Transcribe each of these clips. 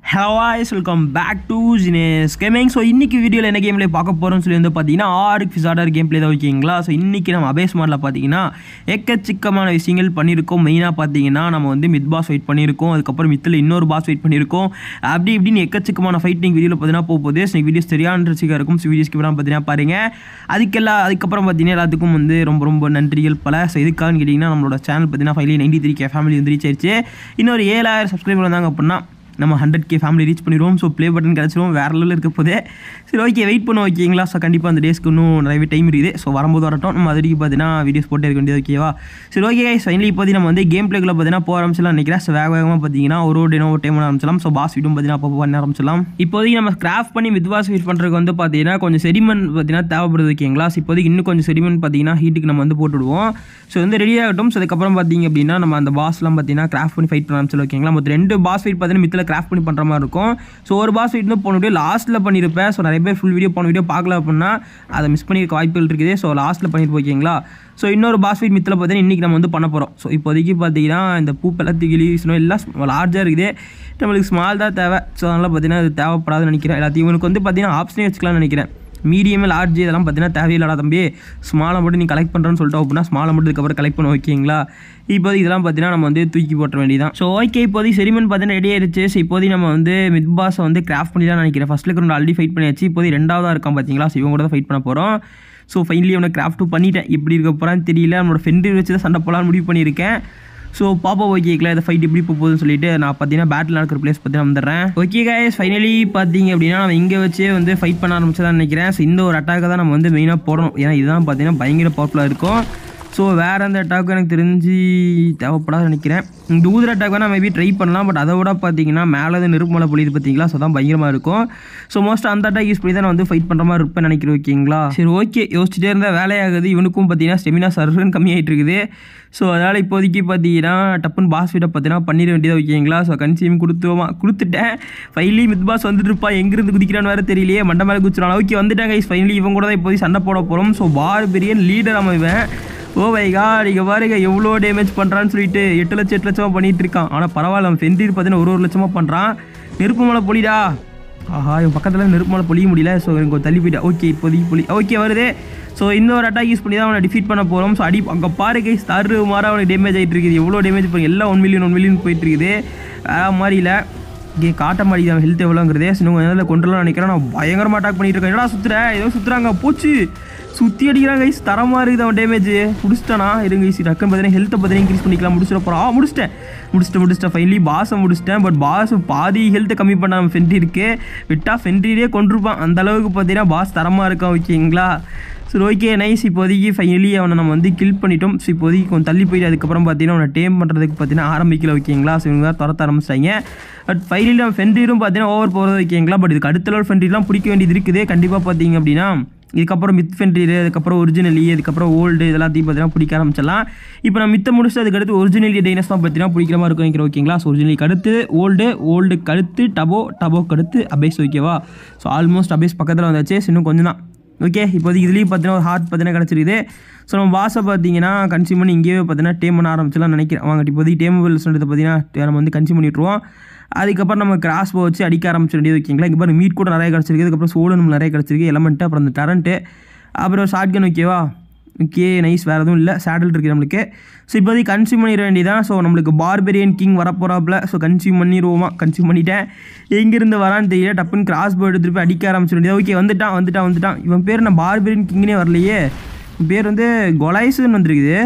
hello voice welcome back to Jinesh gaming so இன்றைக்கி வீடியோவில் என்ன கேம் ப்ளே பார்க்க போகிறோம்னு சொல்லி வந்து பார்த்தீங்கன்னா ஆர்க் ஃபிசாடர் கேம் ப்ளே தான் ஓகேங்களா ஸோ இன்றைக்கி நம்ம அபேஸ் மாடலில் பார்த்தீங்கன்னா எக்கச்சக்கமான விஷயங்கள் பண்ணியிருக்கோம் மெயினாக பார்த்தீங்கன்னா நம்ம வந்து மித் பாஸ் வெயிட் பண்ணியிருக்கோம் அதுக்கப்புறம் மித்தில் இன்னொரு பாஸ் வெயிட் பண்ணியிருக்கோம் அப்படி இப்படின்னு எக்கச்சக்கமான ஃபைட்டிங் வீடியோவில் பார்த்தீங்கன்னா போக போகுது ஸோ வீடியோஸ் சரியான இன்ட்ரெஸ்டிங்காக இருக்கும் ஸோ வீடியோஸ்க்கு அப்புறம் பார்த்தீங்கன்னா பாருங்கள் அதுக்கெல்லாம் அதுக்கப்புறம் பார்த்தீங்கன்னா எல்லாத்துக்கும் வந்து ரொம்ப ரொம்ப நன்றிகள் பல ஸோ இதுக்காகன்னு கேட்டிங்கன்னா நம்மளோட சேனல் பார்த்தீங்கன்னா ஃபைவ்லி நைன்டி த்ரீ கே ஃபேமிலி வந்து ரீச் ஆயிடுச்சு இன்னொரு ஏழாயிரம் சப்ஸ்கிரைபர் வந்தாங்க அப்படின்னா நம்ம ஹண்ட்ரட் கே ஃபேமிலி ரீச் பண்ணிடுவோம் ஸோ ப்ளே பட்டன் கிடச்சிரும் வேறு லெவலில் இருக்க போதே சரி ஓகே வெயிட் பண்ண ஓகேங்களா ஸோ கண்டிப்பாக அந்த டேஸ்க்கு இன்னும் நிறையவே டைம் இருக்குது ஸோ வரும்போது வரட்டும் நம்ம அது வரைக்கும் பார்த்தீங்கன்னா வீடியோஸ் போட்டே இருக்க வேண்டியது ஓகேவா சரி ஓகே கைஸ் ஃபைனலி இப்போதைக்கு நம்ம வந்து கேம் பிளேக்குள்ள பார்த்தீங்கன்னா போக ஆரம்பிச்சலாம் நினைக்கிறேன் ஸோ வேக வேகமாக பார்த்தீங்கன்னா ஒரு ஒரு டே டைம் ஆரம்பிச்சலாம் ஸோ பாஸ் வீடும் பார்த்தீங்கன்னா அப்போ பண்ண ஆரம்பிச்சலாம் இப்போதைக்கு நம்ம கிராஃப்ட் பண்ணி வித்வாஸ் ஃபீட் பண்ணுறதுக்கு வந்து பார்த்தீங்கன்னா கொஞ்சம் செடிமன் பார்த்தீங்கன்னா தேவைப்படுது ஓகேங்களா ஸோ இப்போதைக்கு இன்னும் கொஞ்சம் செடிமன் பார்த்தீங்கன்னா ஹீட்டுக்கு நம்ம வந்து போட்டுவிடுவோம் ஸோ வந்து ரெடி ஆகட்டும் ஸோ அதுக்கப்புறம் பார்த்தீங்க அப்படின்னா நம்ம அந்த பாஸ்லாம் பார்த்தீங்கன்னா கிராஃப்ட் பண்ணி ஃபைட் பண்ண ஆரம்பிச்சலாம் ஓகேங்களா மொத்தம் ரெண்டு பாஸ் ஃபைட் பார்த்தீங்கன்னா மித்தில் கிராஃப்ட் பண்ணி பண்ணுற மாதிரி இருக்கும் ஸோ ஒரு பாஸ் ஃபைட் வந்து போன வீடியோ லாஸ்ட்டில் பண்ணியிருப்பேன் ஸோ நிறைய பேர் ஃபுல் வீடியோ போன வீடியோ பார்க்கல அப்படின்னா அதை மிஸ் பண்ணியிருக்க வாய்ப்புகள் இருக்குது ஸோ லாஸ்ட்டில் பண்ணிட்டு ஓகேங்களா ஸோ இன்னொரு பாஸ் ஃபைட் மித்தில் பார்த்தீங்கன்னா இன்றைக்கி நம்ம வந்து பண்ண போகிறோம் ஸோ இப்போதைக்கு பார்த்தீங்கன்னா இந்த பூப்பெல்லாம் கிளி ஸ்னோ எல்லாம் லார்ஜாக இருக்குது நம்மளுக்கு ஸ்மால் தான் தேவை ஸோ அதனால் பார்த்தீங்கன்னா அது தேவைப்படாதுன்னு நினைக்கிறேன் எல்லாத்தையும் இவனுக்கு வந்து பார்த்தீங்கன்னா ஆப்ஷனே வச்சுக்கலாம்னு நினைக்கிறேன் மீடியம் லார்ஜ் இதெல்லாம் பார்த்தீங்கன்னா தேவையில்லடா தம்பி ஸ்மாலை மட்டும் நீ கலெக்ட் பண்ணுறேன்னு சொல்லிட்டு அப்படின்னா ஸ்மாலை மட்டும் இதுக்கப்புறம் கலெக்ட் பண்ண ஓகேங்களா இப்போதைக்கு இதெல்லாம் பார்த்தீங்கன்னா நம்ம வந்து தூக்கி போட்ட வேண்டியதான் ஸோ ஓகே இப்போதைக்கு செரிமன் பார்த்தீங்கன்னா ரெடி ஆயிடுச்சு ஸோ இப்போதைக்கு நம்ம வந்து மித் பாஸை வந்து கிராஃப்ட் பண்ணி தான் நினைக்கிறேன் ஃபஸ்ட்டில் இருக்கிற ஆல்ரெடி ஃபைட் பண்ணியாச்சு இப்போதைக்கு ரெண்டாவதாக இருக்கான் பார்த்தீங்களா ஸோ இவங்க கூட தான் ஃபைட் பண்ண போகிறோம் ஸோ ஃபைனலி அவனை கிராஃப்ட்டும் பண்ணிட்டேன் இப்படி இருக்க போகிறான்னு தெரியல நம்மளோட ஃப்ரெண்டு வச்சு தான் சண்டை போகலான்னு முடிவு பண்ணியிருக்கேன் ஸோ பாப்பா ஓகேக்கல இந்த ஃபைட் எப்படி போக போகுதுன்னு சொல்லிட்டு நான் பார்த்தீங்கன்னா பேட்டில் நடக்கிற பிளேஸ் பற்றி நான் வந்துடுறேன் ஓகே கைஸ் ஃபைனலி பார்த்தீங்க அப்படின்னா நம்ம இங்கே வச்சே வந்து ஃபைட் பண்ண ஆரம்பிச்சதான் நினைக்கிறேன் ஸோ இந்த ஒரு அட்டாக்கை தான் நம்ம வந்து மெயினாக போடணும் ஏன்னா இதுதான் பார்த்தீங்கன்னா பயங்கர பவர்ஃபுல்லாக இருக்கும் ஸோ வேறு அந்த அட்டாக்கும் எனக்கு தெரிஞ்சு தேவைப்படாது நினைக்கிறேன் இந்த ஊதுற அட்டாக் வேணால் மேபி ட்ரை பண்ணலாம் பட் அதை விட பார்த்தீங்கன்னா மேலே வந்து நெருப்புமலை பொழியுது பார்த்தீங்களா ஸோ தான் பயங்கரமாக இருக்கும் ஸோ மோஸ்ட் அந்த அட்டாக் யூஸ் பண்ணி தான் நான் வந்து ஃபைட் பண்ணுற மாதிரி இருப்பேன் நினைக்கிறேன் ஓகேங்களா சரி ஓகே யோசிச்சுட்டே இருந்தால் வேலையாகுது இவனுக்கும் பார்த்தீங்கன்னா ஸ்டெமினா சர்வன் கம்மியாகிட்டு இருக்குது ஸோ அதனால் இப்போதைக்கு பார்த்தீங்கன்னா டப்புன்னு பாஸ் வீட்டை பார்த்தீங்கன்னா பண்ணிட வேண்டியதாக ஓகேங்களா ஸோ கன்சியூம் கொடுத்துவோமா கொடுத்துட்டேன் ஃபைனலி மித் பாஸ் வந்துட்டு இருப்பா எங்கேருந்து குதிக்கிறான்னு வேறு தெரியலையே மண்டை மேலே குதிச்சிடான் ஓகே வந்துட்டாங்க கைஸ் ஃபைனலி இவங்க கூட தான் இப்போதைக்கு சண்டை போட போகிறோம் ஸோ பார் பெரிய லீடர் அவன் ஓ வை காட் இங்கே பாருங்க எவ்வளோ டேமேஜ் பண்ணுறான்னு சொல்லிட்டு எட்டு லட்சம் எட்டு லட்சமாக பண்ணிட்டு இருக்கான் ஆனால் பரவாயில்ல அவன் ஃபென்ட்ரி பார்த்தீங்கன்னா ஒரு ஒரு லட்சமாக பண்ணுறான் நெருப்பு மலை பொலிடா ஆஹா இவன் பக்கத்தில் நெருப்பு மலை பொழிய முடியல ஸோ எனக்கு தள்ளி போயிட்டா ஓகே இப்போதைக்கு பொலி ஓகே வருது ஸோ இன்னொரு அட்டாக் யூஸ் பண்ணி தான் அவனை டிஃபீட் பண்ண போகிறோம் ஸோ அடி அங்கே பாரு கைஸ் தரு மாற அவனுக்கு டேமேஜ் ஆகிட்டு இருக்குது எவ்வளோ டேமேஜ் பண்ணி எல்லாம் ஒன் மில்லியன் ஒன் மில்லியன் போயிட்டு இருக்குது வேறு மாதிரி இல்லை இங்கே காட்ட மாட்டேங்குது அவன் ஹெல்த் எவ்வளோங்கிறதே இன்னும் நேரத்தில் கொண்டுலாம் நினைக்கிறேன் நான் பயங்கரமாக அட்டாக் பண்ணிட்டு இருக்கேன் என்னடா சுற்றுற ஏதோ சுற்றுறாங்க போச்சு சுற்றி அடிக்கிறாங்க கைஸ் தரமாக இருக்குது அவன் டேமேஜ் முடிச்சிட்டானா இருங்க கைஸ் டக்குன்னு பார்த்தீங்கன்னா ஹெல்த்தை பார்த்தீங்கன்னா இன்க்ரீஸ் பண்ணிக்கலாம் முடிச்சிட போகிறோம் ஆ முடிச்சிட்டேன் முடிச்சிட்டு முடிச்சிட்டேன் ஃபைனலி பாஸை முடிச்சிட்டேன் பட் பாஸ் பாதி ஹெல்த்தை கம்மி பண்ண அவன் ஃபென்ட்ரி இருக்கு விட்டா ஃபென்ட்ரியே கொண்டிருப்பான் அந்த அளவுக்கு பார்த்தீங்கன்னா பாஸ் தரமாக இருக்கான் ஓகேங்களா சரி ஓகே நைஸ் இப்போதைக்கு ஃபைனலி அவனை நம்ம வந்து கில் பண்ணிட்டோம் ஸோ இப்போதைக்கு கொஞ்சம் தள்ளி போயிட்டு அதுக்கப்புறம் பார்த்தீங்கன்னா அவனை டேம் பண்ணுறதுக்கு பார்த்தீங்கன்னா ஆரம்பிக்கல ஓகேங்களா ஸோ இவங்க துரத்த ஆரம்பிச்சிட்டாங்க பட் ஃபைனலி அவன் ஃபென்ட்ரியும் பார்த்தீங்கன்னா ஓவர் போகிறது ஓகேங்களா பட் இதுக்கு அடுத்த லெவல் ஃபென்ட்ரிலாம் பிடிக்க வேண்டியது இருக்குது கண்டிப்பாக பார்த்தீங்க அப்படின்னா இதுக்கப்புறம் மித் ஃபென்ட்ரி அதுக்கப்புறம் ஒரிஜினலி அதுக்கப்புறம் ஓல்டு இதெல்லாத்தையும் பார்த்தீங்கன்னா பிடிக்க ஆரம்பிச்சிடலாம் இப்போ நான் மித்த முடிச்சுட்டு அதுக்கடுத்து ஒரிஜினலி டைனஸ் தான் பார்த்தீங்கன்னா பிடிக்கிற மாதிரி இருக்கும் நினைக்கிறேன் ஓகேங்களா ஸோ ஒரிஜினலுக்கு அடுத்து ஓல்டு ஓல்டு கடுத்து டபோ டபோக்கு அடுத்து அபேஸ் ஓகேவா ஸோ ஆல்மோஸ்ட் அபேஸ் பக்கத்தில் வந்தாச்சு இன்னும் கொஞ்சம் தான் ஓகே இப்போதைக்கு இதுலேயும் பார்த்தீங்கன்னா ஒரு ஹார்ட் பார்த்தீங்கன்னா கிடச்சிருக்குது ஸோ நம்ம வாசை பார்த்தீங்கன்னா கன்சியூம் பண்ணி இங்கேயே பார்த்தீங்கன்னா டேம் பண்ண ஆரம்பிச்சலாம் நினைக்கிறேன் வாங்க இப்போதைக்கு டேமபிள்ஸ்ன்றது பார்த்தீங்கன்னா நம்ம வந்து கன்சியூம் பண்ணிட்டுருவோம் அதுக்கப்புறம் நம்ம கிராஸ் போ வச்சு அடிக்க ஆரம்பிச்ச வேண்டியது ஓகேங்களா இங்கே பாருங்க மீட் கூட நிறைய கிடச்சிருக்கு அதுக்கப்புறம் சோடு நம்ம நிறைய கிடச்சிருக்கு எலமெண்ட்டு அப்புறம் அந்த டரண்ட்டு அப்புறம் ஷார்ட் கன் ஓகேவா ஓகே நைஸ் வேறு எதுவும் இல்லை சேடல் இருக்குது நம்மளுக்கு ஸோ இப்போதைக்கு கன்சியூம் பண்ணிட வேண்டியதான் ஸோ நம்மளுக்கு பார்பெரியன் கிங் வரப்போகிறாப்புல ஸோ கன்சியூம் பண்ணிடுவோமா கன்சியூம் பண்ணிட்டேன் எங்கேருந்து வரான்னு தெரியல டப்புன்னு கிராஸ் போ எடுத்துகிட்டு போய் அடிக்க ஆரம்பிச்சிட வேண்டியது ஓகே வந்துட்டான் வந்துட்டான் வந்துட்டான் இவன் பேர் நான் பார்பெரியன் கிங்னே வரலையே இவன் பேர் வந்து கொலைஸுன்னு வந்திருக்குது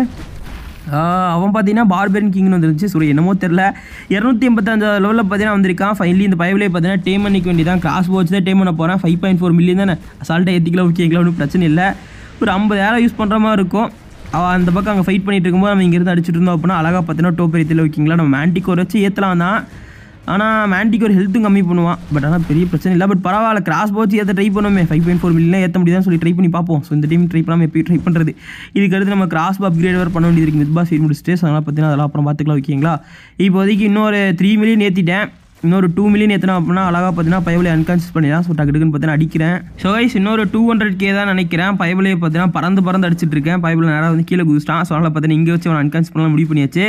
அவன் பார்த்தீங்கன்னா பார்பெரியன் கிங்னு வந்துருந்துச்சு ஸோ என்னமோ தெரில இரநூத்தி எண்பத்தஞ்சு லெவலில் பார்த்தீங்கன்னா வந்திருக்கான் ஃபைனலி இந்த பயவிலே பார்த்தீங்கன்னா டேம் பண்ணிக்க வேண்டியதான் கிராஸ் போச்சு தான் டேம் பண்ண போகிறேன் ஃபைவ் பாயிண்ட் ஃபோர் மில்லியன் தானே அசால்ட்டாக ஏற்றிக்கலாம் ஓகேங்களா ஒன்றும் பிரச்சனை இல்லை ஒரு ஐம்பதாயிரம் யூஸ் பண்ணுற மாதிரி இருக்கும் அவள் அந்த பக்கம் அங்கே ஃபைட் பண்ணிட்டு இருக்கும்போது நம்ம இங்கேருந்து அடிச்சுட்டு இருந்தோம் அப்படின்னா அழகாக பார்த்தீங்கன்னா டோப் ஏற்றில ஓகேங்களா நம்ம மேண்டிகோர் வச்சு ஏற்றலாம் தான் ஆனால் மேண்டிகோர் ஹெல்த்தும் கம்மி பண்ணுவான் பட் ஆனால் பெரிய பிரச்சனை இல்லை பட் பரவாயில்ல கிராஸ் போச்சு ஏற்ற ட்ரை பண்ணுவோமே ஃபைவ் பாயிண்ட் ஃபோர் மில்லியன் ஏற்ற முடியுதான்னு சொல்லி ட்ரை பண்ணி பார்ப்போம் ஸோ இந்த டைம் ட்ரை பண்ணாமல் எப்படி ட்ரை பண்ணுறது இதுக்கு அடுத்து நம்ம கிராஸ் அப்கிரேட் வேறு பண்ண வேண்டியது இருக்குது மித் பாஸ் முடிச்சுட்டு ஸோ அதனால் பார்த்தீங்கன்னா அதெல்லாம் அப்புறம் பார்த்துக்கலாம் ஓகேங்களா இப்போதைக்கு இன்னொரு த்ரீ மில்லியன் ஏற்றிட்டேன் இன்னொரு டூ மில்லியன் எத்தனை அப்படின்னா அழகாக பார்த்தீங்கன்னா பயபிளை அன்கான்சியஸ் பண்ணி தான் ஸோ டக்கு டக்குன்னு பார்த்தீங்கன்னா அடிக்கிறேன் ஸோ கைஸ் இன்னொரு டூ ஹண்ட்ரட் கே தான் நினைக்கிறேன் பயபிளையை பார்த்தீங்கன்னா பறந்து பறந்து அடிச்சிட்டு இருக்கேன் பயபிள் நேராக வந்து கீழே குதிச்சிட்டான் ஸோ அதனால் பார்த்தீங்கன்னா இங்கே வச்சு அவன் அன்கான்சியஸ் பண்ணலாம் முடிவு பண்ணியாச்சு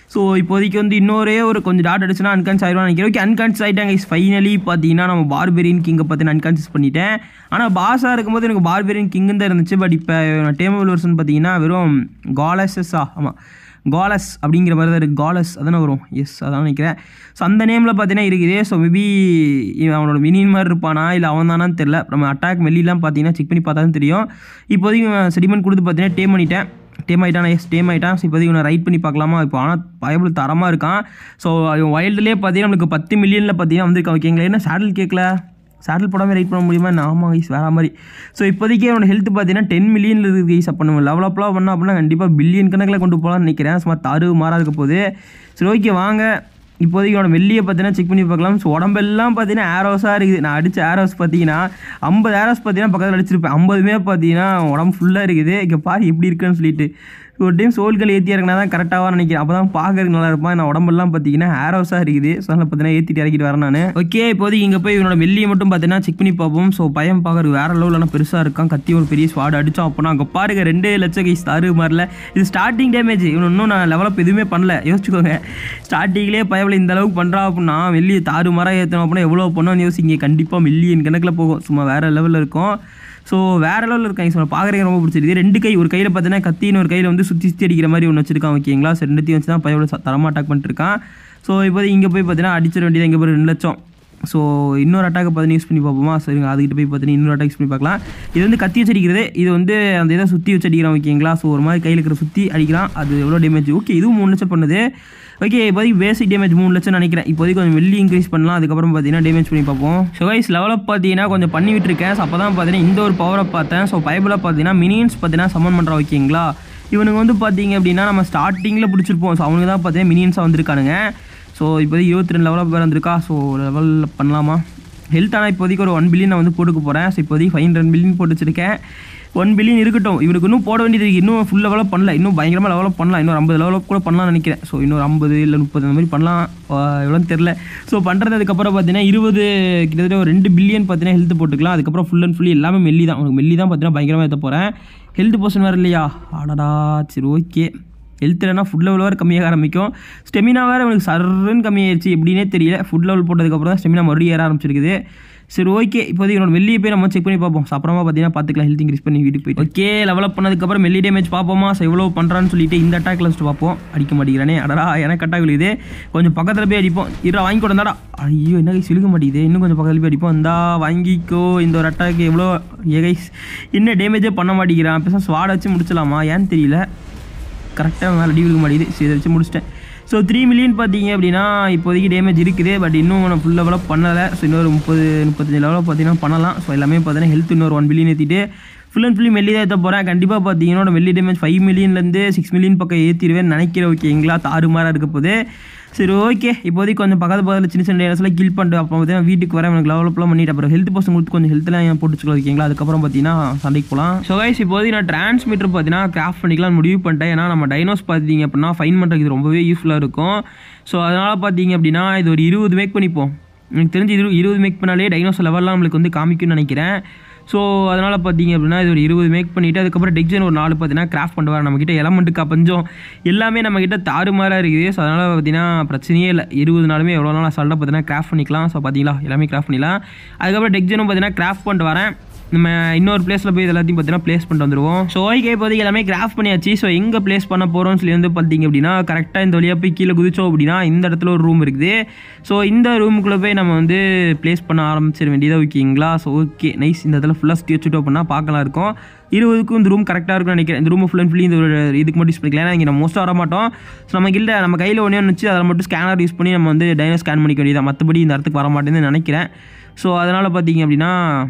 ஸோ இப்போதைக்கு வந்து இன்னொரே ஒரு கொஞ்சம் டாட் அடிச்சுனா அன்கான்ஸ் ஆயிடுவான்னு நினைக்கிறேன் ஓகே அன்கான்ஸ் ஆகிட்டாங்க ஃபைனலி பார்த்தீங்கன்னா நம்ம பார்பெரியன் கிங்கை பற்றி அன்கான்சியஸ் பண்ணிட்டேன் ஆனால் பாஸாக இருக்கும்போது எனக்கு பார்பெரியன் கிங்கு தான் இருந்துச்சு பட் இப்போ டேமபிள் வருஷன் பார்த்தீங்கன்னா வெறும் காலஸஸா ஆமாம் காலஸ் அப்படிங்கிற மாதிரி தான் இருக்குது காலஸ் அதானே வரும் எஸ் அதான் நினைக்கிறேன் ஸோ அந்த நேமில் பார்த்தீங்கன்னா இருக்குது ஸோ மேபி அவனோட மினின் மாதிரி இருப்பானா இல்லை அவன் தானான்னு தெரில நம்ம அட்டாக் மெல்லிலாம் பார்த்தீங்கன்னா செக் பண்ணி பார்த்தா தான் தெரியும் இப்போதைக்கு செடிமெண்ட் கொடுத்து பார்த்தீங்கன்னா டேம் பண்ணிட்டேன் டேம் ஆகிட்டான் எஸ் டேம் ஆகிட்டான் ஸோ இப்போதைக்கு இவனை ரைட் பண்ணி பார்க்கலாமா இப்போ ஆனால் பயபிள் தரமாக இருக்கான் ஸோ இவன் வைல்டுலேயே பார்த்தீங்கன்னா நம்மளுக்கு பத்து மில்லியனில் பார்த்தீங்கன்னா வந்திருக்கான் ஓகேங்களா என்ன சேடல் கேட்கல சேடல் போடாமல் ரைட் பண்ண முடியுமா நான் ஆமாம் கைஸ் வேற மாதிரி ஸோ இப்போதைக்கு அவனோட ஹெல்த் பார்த்தீங்கன்னா டென் மில்லியனில் இருக்குது கைஸ் அப்போ நம்ம லெவல் அப்லாம் பண்ணோம் அப்படின்னா கண்டிப்பாக பில்லியன் கணக்கில் கொண்டு போகலான்னு நினைக்கிறேன் சும்மா தாறு மாறா இருக்க போகுது சரி ஓகே வாங்க இப்போதைக்கு அவனோட வெள்ளியை பார்த்தீங்கன்னா செக் பண்ணி பார்க்கலாம் ஸோ உடம்பெல்லாம் பார்த்தீங்கன்னா ஏரோஸாக இருக்குது நான் அடித்த ஏரோஸ் பார்த்தீங்கன்னா ஐம்பது ஏரோஸ் பார்த்தீங்கன்னா பக்கத்தில் அடிச்சிருப்பேன் ஐம்பதுமே பார்த்தீங்கன்னா உடம்பு ஃபுல்லாக இருக்குது இங்கே பாரு எப்படி இருக்குன்னு சொல்லிட்டு ஒரு டைம் சோல்கள் ஏற்றி இறங்கினா தான் கரெக்டாக நினைக்கிறேன் அப்போ தான் பார்க்கறதுக்கு நல்லா இருப்பான் நான் உடம்பெல்லாம் பார்த்தீங்கன்னா ஹேரோஸாக இருக்குது ஸோ அதனால் பார்த்தீங்கன்னா ஏற்றிட்டு இறக்கிட்டு வரேன் நான் ஓகே இப்போதைக்கு இங்கே போய் இவனோட வெள்ளியை மட்டும் பார்த்தீங்கன்னா செக் பண்ணி பார்ப்போம் ஸோ பயம் பார்க்கறதுக்கு வேறு லெவலில் பெருசாக இருக்கான் கத்தி ஒரு பெரிய ஸ்வாட் அடித்தோம் அப்போனா அங்கே பாருங்க ரெண்டு லட்சம் கைஸ் தாரு மாதிரில இது ஸ்டார்டிங் டேமேஜ் இவன் இன்னும் நான் லெவலப் எதுவுமே பண்ணல யோசிச்சுக்கோங்க ஸ்டார்டிங்லேயே பயவில் இந்த அளவுக்கு பண்ணுறா அப்படின்னா வெள்ளியை தாறு மரம் ஏற்றணும் அப்படின்னா எவ்வளோ பண்ணோன்னு யோசிங்க கண்டிப்பாக மில்லியன் கணக்கில் போகும் சும்மா வேறு லெவலில் இருக்கும் ஸோ வேறு லெவலில் இருக்காங்க ஸோ பார்க்குறதுக்கு ரொம்ப பிடிச்சிருக்கு ரெண்டு கை ஒரு கையில் பார்த்தீங்கன்னா கத்தின்னு ஒரு கையில் வந்து சுற்றி சுற்றி அடிக்கிற மாதிரி ஒன்று வச்சிருக்கான் ஓகேங்களா ஸோ ரெண்டுத்தையும் வச்சு தான் பையோட தரமாக அட்டாக் பண்ணிட்டு இருக்கான் ஸோ இப்போ இங்கே போய் பார்த்தீங்கன்னா அடிச்சிட வேண்டியது இங்கே போய் ரெண்டு லட்சம் ஸோ இன்னொரு அட்டாக்கை பார்த்தீங்கன்னா யூஸ் பண்ணி பார்ப்போமா சரிங்க அதுக்கிட்ட போய் பார்த்தீங்கன்னா இன்னொரு அட்டாக் யூஸ் பண்ணி பார்க்கலாம் இது வந்து கத்தி வச்சு அடிக்கிறது இது வந்து அந்த இதை சுற்றி வச்சு அடிக்கிறான் ஓகேங்களா ஸோ ஒரு மாதிரி கையில் இருக்கிற சுற்றி அடிக்கிறான் அது எவ்வளோ டேமேஜ் ஓகே இதுவும் மூணு லட்சம் பண்ணுது ஓகே இப்போதைக்கு பேசிக் டேமேஜ் மூணு லட்சம் நினைக்கிறேன் இப்போதைக்கு கொஞ்சம் வெள்ளி இன்க்ரீஸ் பண்ணலாம் அதுக்கப்புறம் பார்த்தீங்கன்னா டேமேஜ் பண்ணி பார்ப்போம் ஸோ கைஸ் லெவலப் பார்த்தீங்கன்னா கொஞ்சம் பண்ணி விட்டுருக்கேன் ஸோ அப்போ தான் பார்த்தீங்கன்னா இந்த ஒரு பவரை பார்த்தேன் ஸோ பைபிளாக பார்த்தீங்கன்னா மினியன்ஸ் பார்த்தீங்கன்னா சமன் பண்ணுறா ஓகேங்களா இவனுக்கு வந்து பார்த்தீங்க அப்படின்னா நம்ம ஸ்டார்டிங்கில் பிடிச்சிருப்போம் ஸோ அவனுக்கு தான் பார்த்தீங்கன்னா மினியன்ஸாக வந்திருக்கானுங்க ஸோ இப்போதைக்கு இருபத்தி ரெண்டு லெவலப் வேறு வந்திருக்கா ஸோ லெவலில் பண்ணலாமா ஹெல்த் ஆனால் இப்போதைக்கு ஒரு ஒன் பில்லியன் நான் வந்து போட்டுக்க போகிறேன் ஸோ இப்போதைக்கு ஃபைவ் ரெண்டு பில்லியன் போட்டு வச்சிருக்கேன் ஒன் பில்லியன் இருக்கட்டும் இவனுக்கு இன்னும் போட வேண்டியது இருக்குது இன்னும் ஃபுல் லெவலப் பண்ணல இன்னும் பயங்கரமாக லெவலப் பண்ணலாம் இன்னும் ஐம்பது லெவலப் கூட பண்ணலாம்னு நினைக்கிறேன் ஸோ இன்னொரு ஐம்பது இல்லை முப்பது அந்த மாதிரி பண்ணலாம் எவ்வளோன்னு தெரில ஸோ பண்ணுறது அதுக்கப்புறம் பார்த்தீங்கன்னா இருபது கிட்டத்தட்ட ஒரு ரெண்டு பில்லியன் பார்த்தீங்கன்னா ஹெல்த் போட்டுக்கலாம் அதுக்கப்புறம் ஃபுல் அண்ட் ஃபுல்லி எல்லாமே மெல்லி தான் உனக்கு மெல்லி தான் பார்த்தீங்கன்னா பயங்கரமாக ஏற்ற போகிறேன் ஹெல்த் போர்ஷன் வேறு இல்லையா ஆடடா சரி ஓகே ஹெல்த் இல்லைனா ஃபுட் லெவல் வேறு கம்மியாக ஆரம்பிக்கும் ஸ்டெமினா வேறு எனக்கு சர்ன்னு கம்மியாயிருச்சு எப்படின்னே தெரியல ஃபுட் லெவல் போட்டதுக்கப்புறம் தான் ஸ்டெமினா மறுபடியும் ஏற ஆரம்பிச்சிருக்குது சரி ஓகே இப்போதைக்கு என்னோட வெளியே போய் நம்ம செக் பண்ணி பார்ப்போம் So, அப்புறமா பார்த்தீங்கன்னா பார்த்துக்கலாம் ஹெல்த் இன்க்ரீஸ் பண்ணி வீட்டுக்கு போயிட்டு ஓகே லெவலப் பண்ணதுக்கப்புறம் மெல்லி டேமேஜ் பார்ப்போமா ஸோ எவ்வளோ பண்ணுறான்னு சொல்லிட்டு இந்த அட்டாக் லிஸ்ட் பார்ப்போம் அடிக்க மாட்டேங்கிறானே அடடா எனக்கு அட்டாக் விழுது கொஞ்சம் பக்கத்தில் போய் அடிப்போம் இரா வாங்கி கொடுந்தாடா ஐயோ என்ன கைஸ் இழுக்க மாட்டேங்குது இன்னும் கொஞ்சம் பக்கத்தில் போய் அடிப்போம் இந்தா வாங்கிக்கோ இந்த ஒரு அட்டாக் எவ்வளோ ஏ கைஸ் என்ன டேமேஜே பண்ண மாட்டேங்கிறான் பேச ஸ்வாட் வச்சு முடிச்சலாமா ஏன்னு தெரியல கரெக்டாக மேலே அடி விழுக மாட்டேங்குது சரி இதை வச்சு முடிச்சிட்டேன் ஸோ த்ரீ மில்லியன் பார்த்தீங்க அப்படின்னா இப்போதைக்கு டேமேஜ் இருக்குது பட் இன்னும் நான் ஃபுல் லெவலப் பண்ணலை ஸோ இன்னொரு முப்பது முப்பத்தஞ்சு லெவலில் பார்த்தீங்கன்னா பண்ணலாம் ஸோ எல்லாமே பார்த்தீங்கன்னா ஹெல்த் இன்னொரு ஒன் பில்லியன் ஏற்றிட்டு ஃபுல் அண்ட் ஃபுல்லி மெல்லி தான் ஏற்ற போகிறேன் கண்டிப்பாக பார்த்தீங்கன்னா வெள்ளி டேமேஜ் ஃபைவ் மில்லியன்லேருந்து சிக்ஸ் மில்லியன் பக்கம் ஏற்றிடுவேன் நினைக்கிறேன் ஓகேங்களா தாறுமாறாக இருக்க போது சரி ஓகே இப்போதைக்கு கொஞ்சம் பக்கத்து பக்கத்தில் சின்ன சின்ன இடத்துல கில் பண்ணிட்டு அப்போ பார்த்தீங்கன்னா வீட்டுக்கு வரேன் எனக்கு லெவலப்லாம் பண்ணிட்டு அப்புறம் ஹெல்த் பர்சன் கொடுத்து கொஞ்சம் ஹெல்த்லாம் போட்டுச்சுக்கலாம் ஓகேங்களா அதுக்கப்புறம் பார்த்தீங்கன்னா சண்டைக்கு போகலாம் ஸோ கைஸ் இப்போதைக்கு நான் டிரான்ஸ்மிட்டர் பார்த்தீங்கன்னா கிராஃப்ட் பண்ணிக்கலாம் முடிவு பண்ணிட்டேன் ஏன்னா நம்ம டைனோஸ் பார்த்தீங்க அப்படின்னா ஃபைன் பண்ணுறதுக்கு இது ரொம்பவே யூஸ்ஃபுல்லாக இருக்கும் ஸோ அதனால் பார்த்தீங்க அப்படின்னா இது ஒரு இருபது மேக் பண்ணிப்போம் எனக்கு தெரிஞ்சு இரு இருபது மேக் பண்ணாலே டைனோஸ் லெவல்லாம் நம்மளுக்கு வந்து காமிக்கும்னு நினைக்கிறேன் ஸோ அதனால் பார்த்தீங்க அப்படின்னா இது ஒரு இருபது மேக் பண்ணிவிட்டு அதுக்கப்புறம் டெக்ஜன் ஒரு நாலு பார்த்தீங்கன்னா கிராஃப்ட் பண்ணுவார் நம்மக்கிட்ட எலமெண்ட்டுக்கு அப்பஞ்சம் எல்லாமே நம்மக்கிட்ட தாறுமாறாக இருக்குது ஸோ அதனால் பார்த்தீங்கன்னா பிரச்சனையே இல்லை இருபது நாளுமே எவ்வளோ நாள் அசால்ட்டாக பார்த்தீங்கன்னா கிராஃப்ட் பண்ணிக்கலாம் ஸோ பார்த்தீங்களா எல்லாமே கிராஃப்ட் பண்ணிக்கலாம் அதுக்கப்புறம் டெக்ஜனும் பார்த்தீங்கன்னா கிராஃப்ட் பண்ணிட்டு வரேன் நம்ம இன்னொரு பிளேஸில் போய் இது எல்லாத்தையும் பார்த்தீங்கன்னா ப்ளேஸ் பண்ணிட்டு வந்துருவோம் ஸோ ஓகே இப்போதைக்கு எல்லாமே கிராஃப்ட் பண்ணியாச்சு ஸோ எங்கே ப்ளேஸ் பண்ண போகிறோம்னு சொல்லி வந்து பார்த்தீங்க அப்படின்னா கரெக்டாக இந்த வழியாக போய் கீழே குதிச்சோம் அப்படின்னா இந்த இடத்துல ஒரு ரூம் இருக்குது ஸோ இந்த ரூமுக்குள்ளே போய் நம்ம வந்து ப்ளேஸ் பண்ண ஆரம்பிச்சிட வேண்டியதாக ஓகேங்களா ஸோ ஓகே நைஸ் இந்த இடத்துல ஃபுல்லாக சுற்றி வச்சுட்டோம் அப்படின்னா பார்க்கலாம் இருக்கும் இருபதுக்கும் இந்த ரூம் கரெக்டாக இருக்கும்னு நினைக்கிறேன் இந்த ரூம் ஃபுல் அண்ட் ஃபுல்லி இந்த ஒரு இதுக்கு மட்டும் யூஸ் பண்ணிக்கலாம் ஏன்னா இங்கே நம்ம மோஸ்ட்டாக வர மாட்டோம் ஸோ நம்ம இல்லை நம்ம கையில் ஒன்றே ஒன்று வச்சு அதில் மட்டும் ஸ்கேனர் யூஸ் பண்ணி நம்ம வந்து டைனோ ஸ்கேன் பண்ணிக்க வேண்டியதான் மற்றபடி இந்த இடத்துக்கு வர மாட்டேன்னு நினைக்கிறேன் ஸோ அதனால் பார்த்தீங்க அப்படின்னா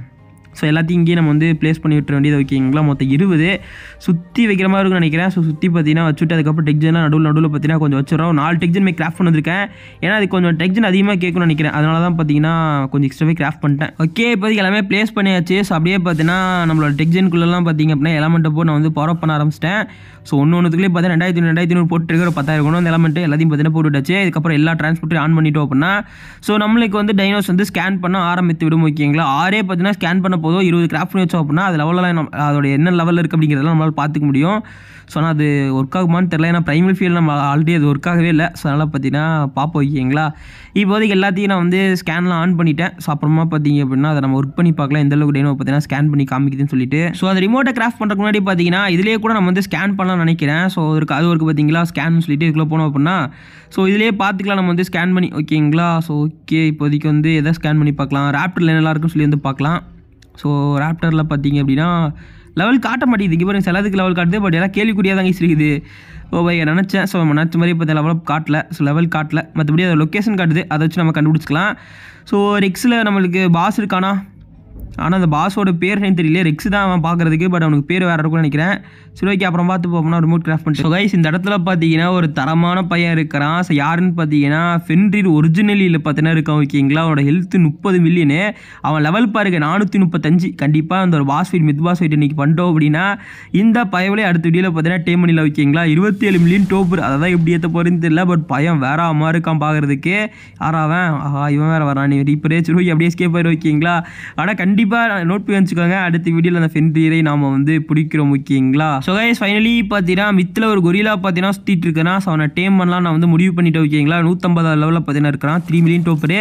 ஸோ எல்லாத்தையும் இங்கேயே நம்ம வந்து ப்ளேஸ் பண்ணி விட்டுற வேண்டியது ஓகேங்களா மொத்தம் இருபது சுற்றி வைக்கிற மாதிரி இருக்கும்னு நினைக்கிறேன் ஸோ சுற்றி பார்த்தீங்கன்னா வச்சுட்டு அதுக்கப்புறம் டெக்ஜன்லாம் நடுவில் நடுவில் பார்த்தீங்கன்னா கொஞ்சம் வச்சிடறோம் நாலு டெக்ஜன் மேக் கிராஃப்ட் பண்ணிருக்கேன் ஏன்னா அது கொஞ்சம் டெக்ஜன் அதிகமாக கேட்கணும்னு நினைக்கிறேன் அதனால தான் பார்த்தீங்கன்னா கொஞ்சம் எக்ஸ்ட்ராவே கிராஃப்ட் பண்ணிட்டேன் ஓகே இப்போதைக்கு எல்லாமே ப்ளேஸ் பண்ணியாச்சு ஸோ அப்படியே பார்த்தீங்கன்னா நம்மளோட டெக்ஜனுக்குள்ளெல்லாம் பார்த்தீங்க அப்படின்னா எலமெண்ட்டை போட்டு நான் வந்து பவர் பண்ண ஆரம்பிச்சிட்டேன் ஸோ ஒன்று ஒன்றுத்துலேயே பார்த்தீங்கன்னா ரெண்டாயிரத்தி ஐநூறு ரெண்டாயிரத்தி ஐநூறு போட்டு ஒரு பத்தாயிரம் கொண்டு வந்து எலமெண்ட் எல்லாத்தையும் பார்த்தீங்கன்னா போட்டு விட்டாச்சு அதுக்கப்புறம் எல்லா டிரான்ஸ்போர்ட்டையும் ஆன் பண்ணிட்டோம் அப்படின்னா ஸோ நம்மளுக்கு வந்து டைனோஸ் வந்து ஸ்கேன் பண்ண ஆரம்பித்து விடும் ஓகேங்களா ஆரே பார்த்தீங்கன்னா ஸ்கேன் பண்ண போதும் இருபது கிராஃப்ட் பண்ணி வச்சோம் அப்படின்னா அது லெவலில் நம்ம அதோட என்ன லெவலில் இருக்குது அப்படிங்கிறதெல்லாம் நம்மளால் பார்த்துக்க முடியும் ஸோ ஆனால் அது ஒர்க் ஆகுமான்னு தெரில ஏன்னா ப்ரைமரி ஃபீல்டு நம்ம ஆல்ரெடி அது ஒர்க் ஆகவே இல்லை ஸோ அதனால் பார்த்தீங்கன்னா பார்ப்போம் ஓகேங்களா இப்போதைக்கு எல்லாத்தையும் நான் வந்து ஸ்கேன்லாம் ஆன் பண்ணிட்டேன் ஸோ அப்புறமா பார்த்தீங்க அப்படின்னா அதை நம்ம ஒர்க் பண்ணி பார்க்கலாம் எந்த அளவுக்கு டேனோ பார்த்தீங்கன்னா ஸ்கேன் பண்ணி காமிக்குதுன்னு சொல்லிட்டு ஸோ அது ரிமோட்டை கிராஃப்ட் பண்ணுறதுக்கு முன்னாடி பார்த்தீங்கன்னா இதிலேயே கூட நம்ம வந்து ஸ்கேன் பண்ணலாம்னு நினைக்கிறேன் ஸோ இருக்கு அது ஒர்க்கு பார்த்தீங்களா ஸ்கேன் சொல்லிட்டு இதுக்குள்ளே போனோம் அப்படின்னா ஸோ இதிலேயே பார்த்துக்கலாம் நம்ம வந்து ஸ்கேன் பண்ணி ஓகேங்களா ஸோ ஓகே இப்போதைக்கு வந்து எதை ஸ்கேன் பண்ணி பார்க்கலாம் ரேப்டரில் என்னெல்லாம் இருக்குன்னு சொல்லி வந்து பார்க்கலாம் ஸோ ரேப்டரில் பார்த்தீங்க அப்படின்னா லெவல் காட்ட மாட்டேங்குது இங்கே பாருங்க சிலதுக்கு லெவல் காட்டுது பட் எல்லாம் கேள்விக்குறியாக தாங்க இருக்குது ஓ பை நினச்சேன் ஸோ நினச்ச மாதிரி இப்போ லெவல் காட்டல ஸோ லெவல் காட்டல மற்றபடி அதை லொக்கேஷன் காட்டுது அதை வச்சு நம்ம கண்டுபிடிச்சிக்கலாம் ஸோ ரெக்ஸில் நம்மளுக்கு பாஸ் இருக்கானா ஆனால் அந்த பாஸோட பேர் எனக்கு தெரியல ரெக்ஸ் தான் அவன் பார்க்குறதுக்கு பட் அவனுக்கு பேர் வேறு இருக்கும்னு நினைக்கிறேன் சரி ஓகே அப்புறம் பார்த்து போப்போம்னா ரிமோட் கிராஃப்ட் பண்ணிட்டு ஸோ கைஸ் இந்த இடத்துல பார்த்தீங்கன்னா ஒரு தரமான பையன் இருக்கிறான் ஸோ யாருன்னு பார்த்தீங்கன்னா ஃபென்ரிர் ஒரிஜினலியில் பார்த்தீங்கன்னா இருக்கான் ஓகேங்களா அவனோட ஹெல்த் முப்பது மில்லியனு அவன் லெவல் பாருங்க நானூற்றி முப்பத்தஞ்சு கண்டிப்பாக அந்த ஒரு பாஸ் ஃபைட் மித் பாஸ் ஃபைட் இன்னைக்கு பண்ணிட்டோம் அப்படின்னா இந்த பயவிலே அடுத்த வீடியோவில் பார்த்தீங்கன்னா டேம் பண்ணியில் ஓகேங்களா இருபத்தி ஏழு மில்லியன் டோப்பர் அதை தான் எப்படி ஏற்ற போகிறேன்னு தெரியல பட் பையன் வேற அம்மா இருக்கான் பார்க்குறதுக்கு யாராவன் ஆஹா இவன் வேற வரான் நீ ரீப்பரே சரி அப்படியே ஸ்கேப் ஆயிரு ஓகேங்களா ஆனால் கண்டிப்பாக நோட் பண்ணி வச்சுக்கோங்க அடுத்த வீடியோவில் அந்த ஃபென்ரியரை நாம் வந்து பிடிக்கிறோம் ஓகேங்களா ஸோ கைஸ் ஃபைனலி பார்த்தீங்கன்னா மித்தில் ஒரு கொரிலா பார்த்தீங்கன்னா சுற்றிட்டு இருக்கேன்னா ஸோ அவனை டேம் பண்ணலாம் நான் வந்து முடிவு பண்ணிட்டேன் ஓகேங்களா நூற்றம்பது லெவலில் பார்த்தீங்கன்னா இருக்கிறான் த்ரீ மில்லியன் டோப்பரு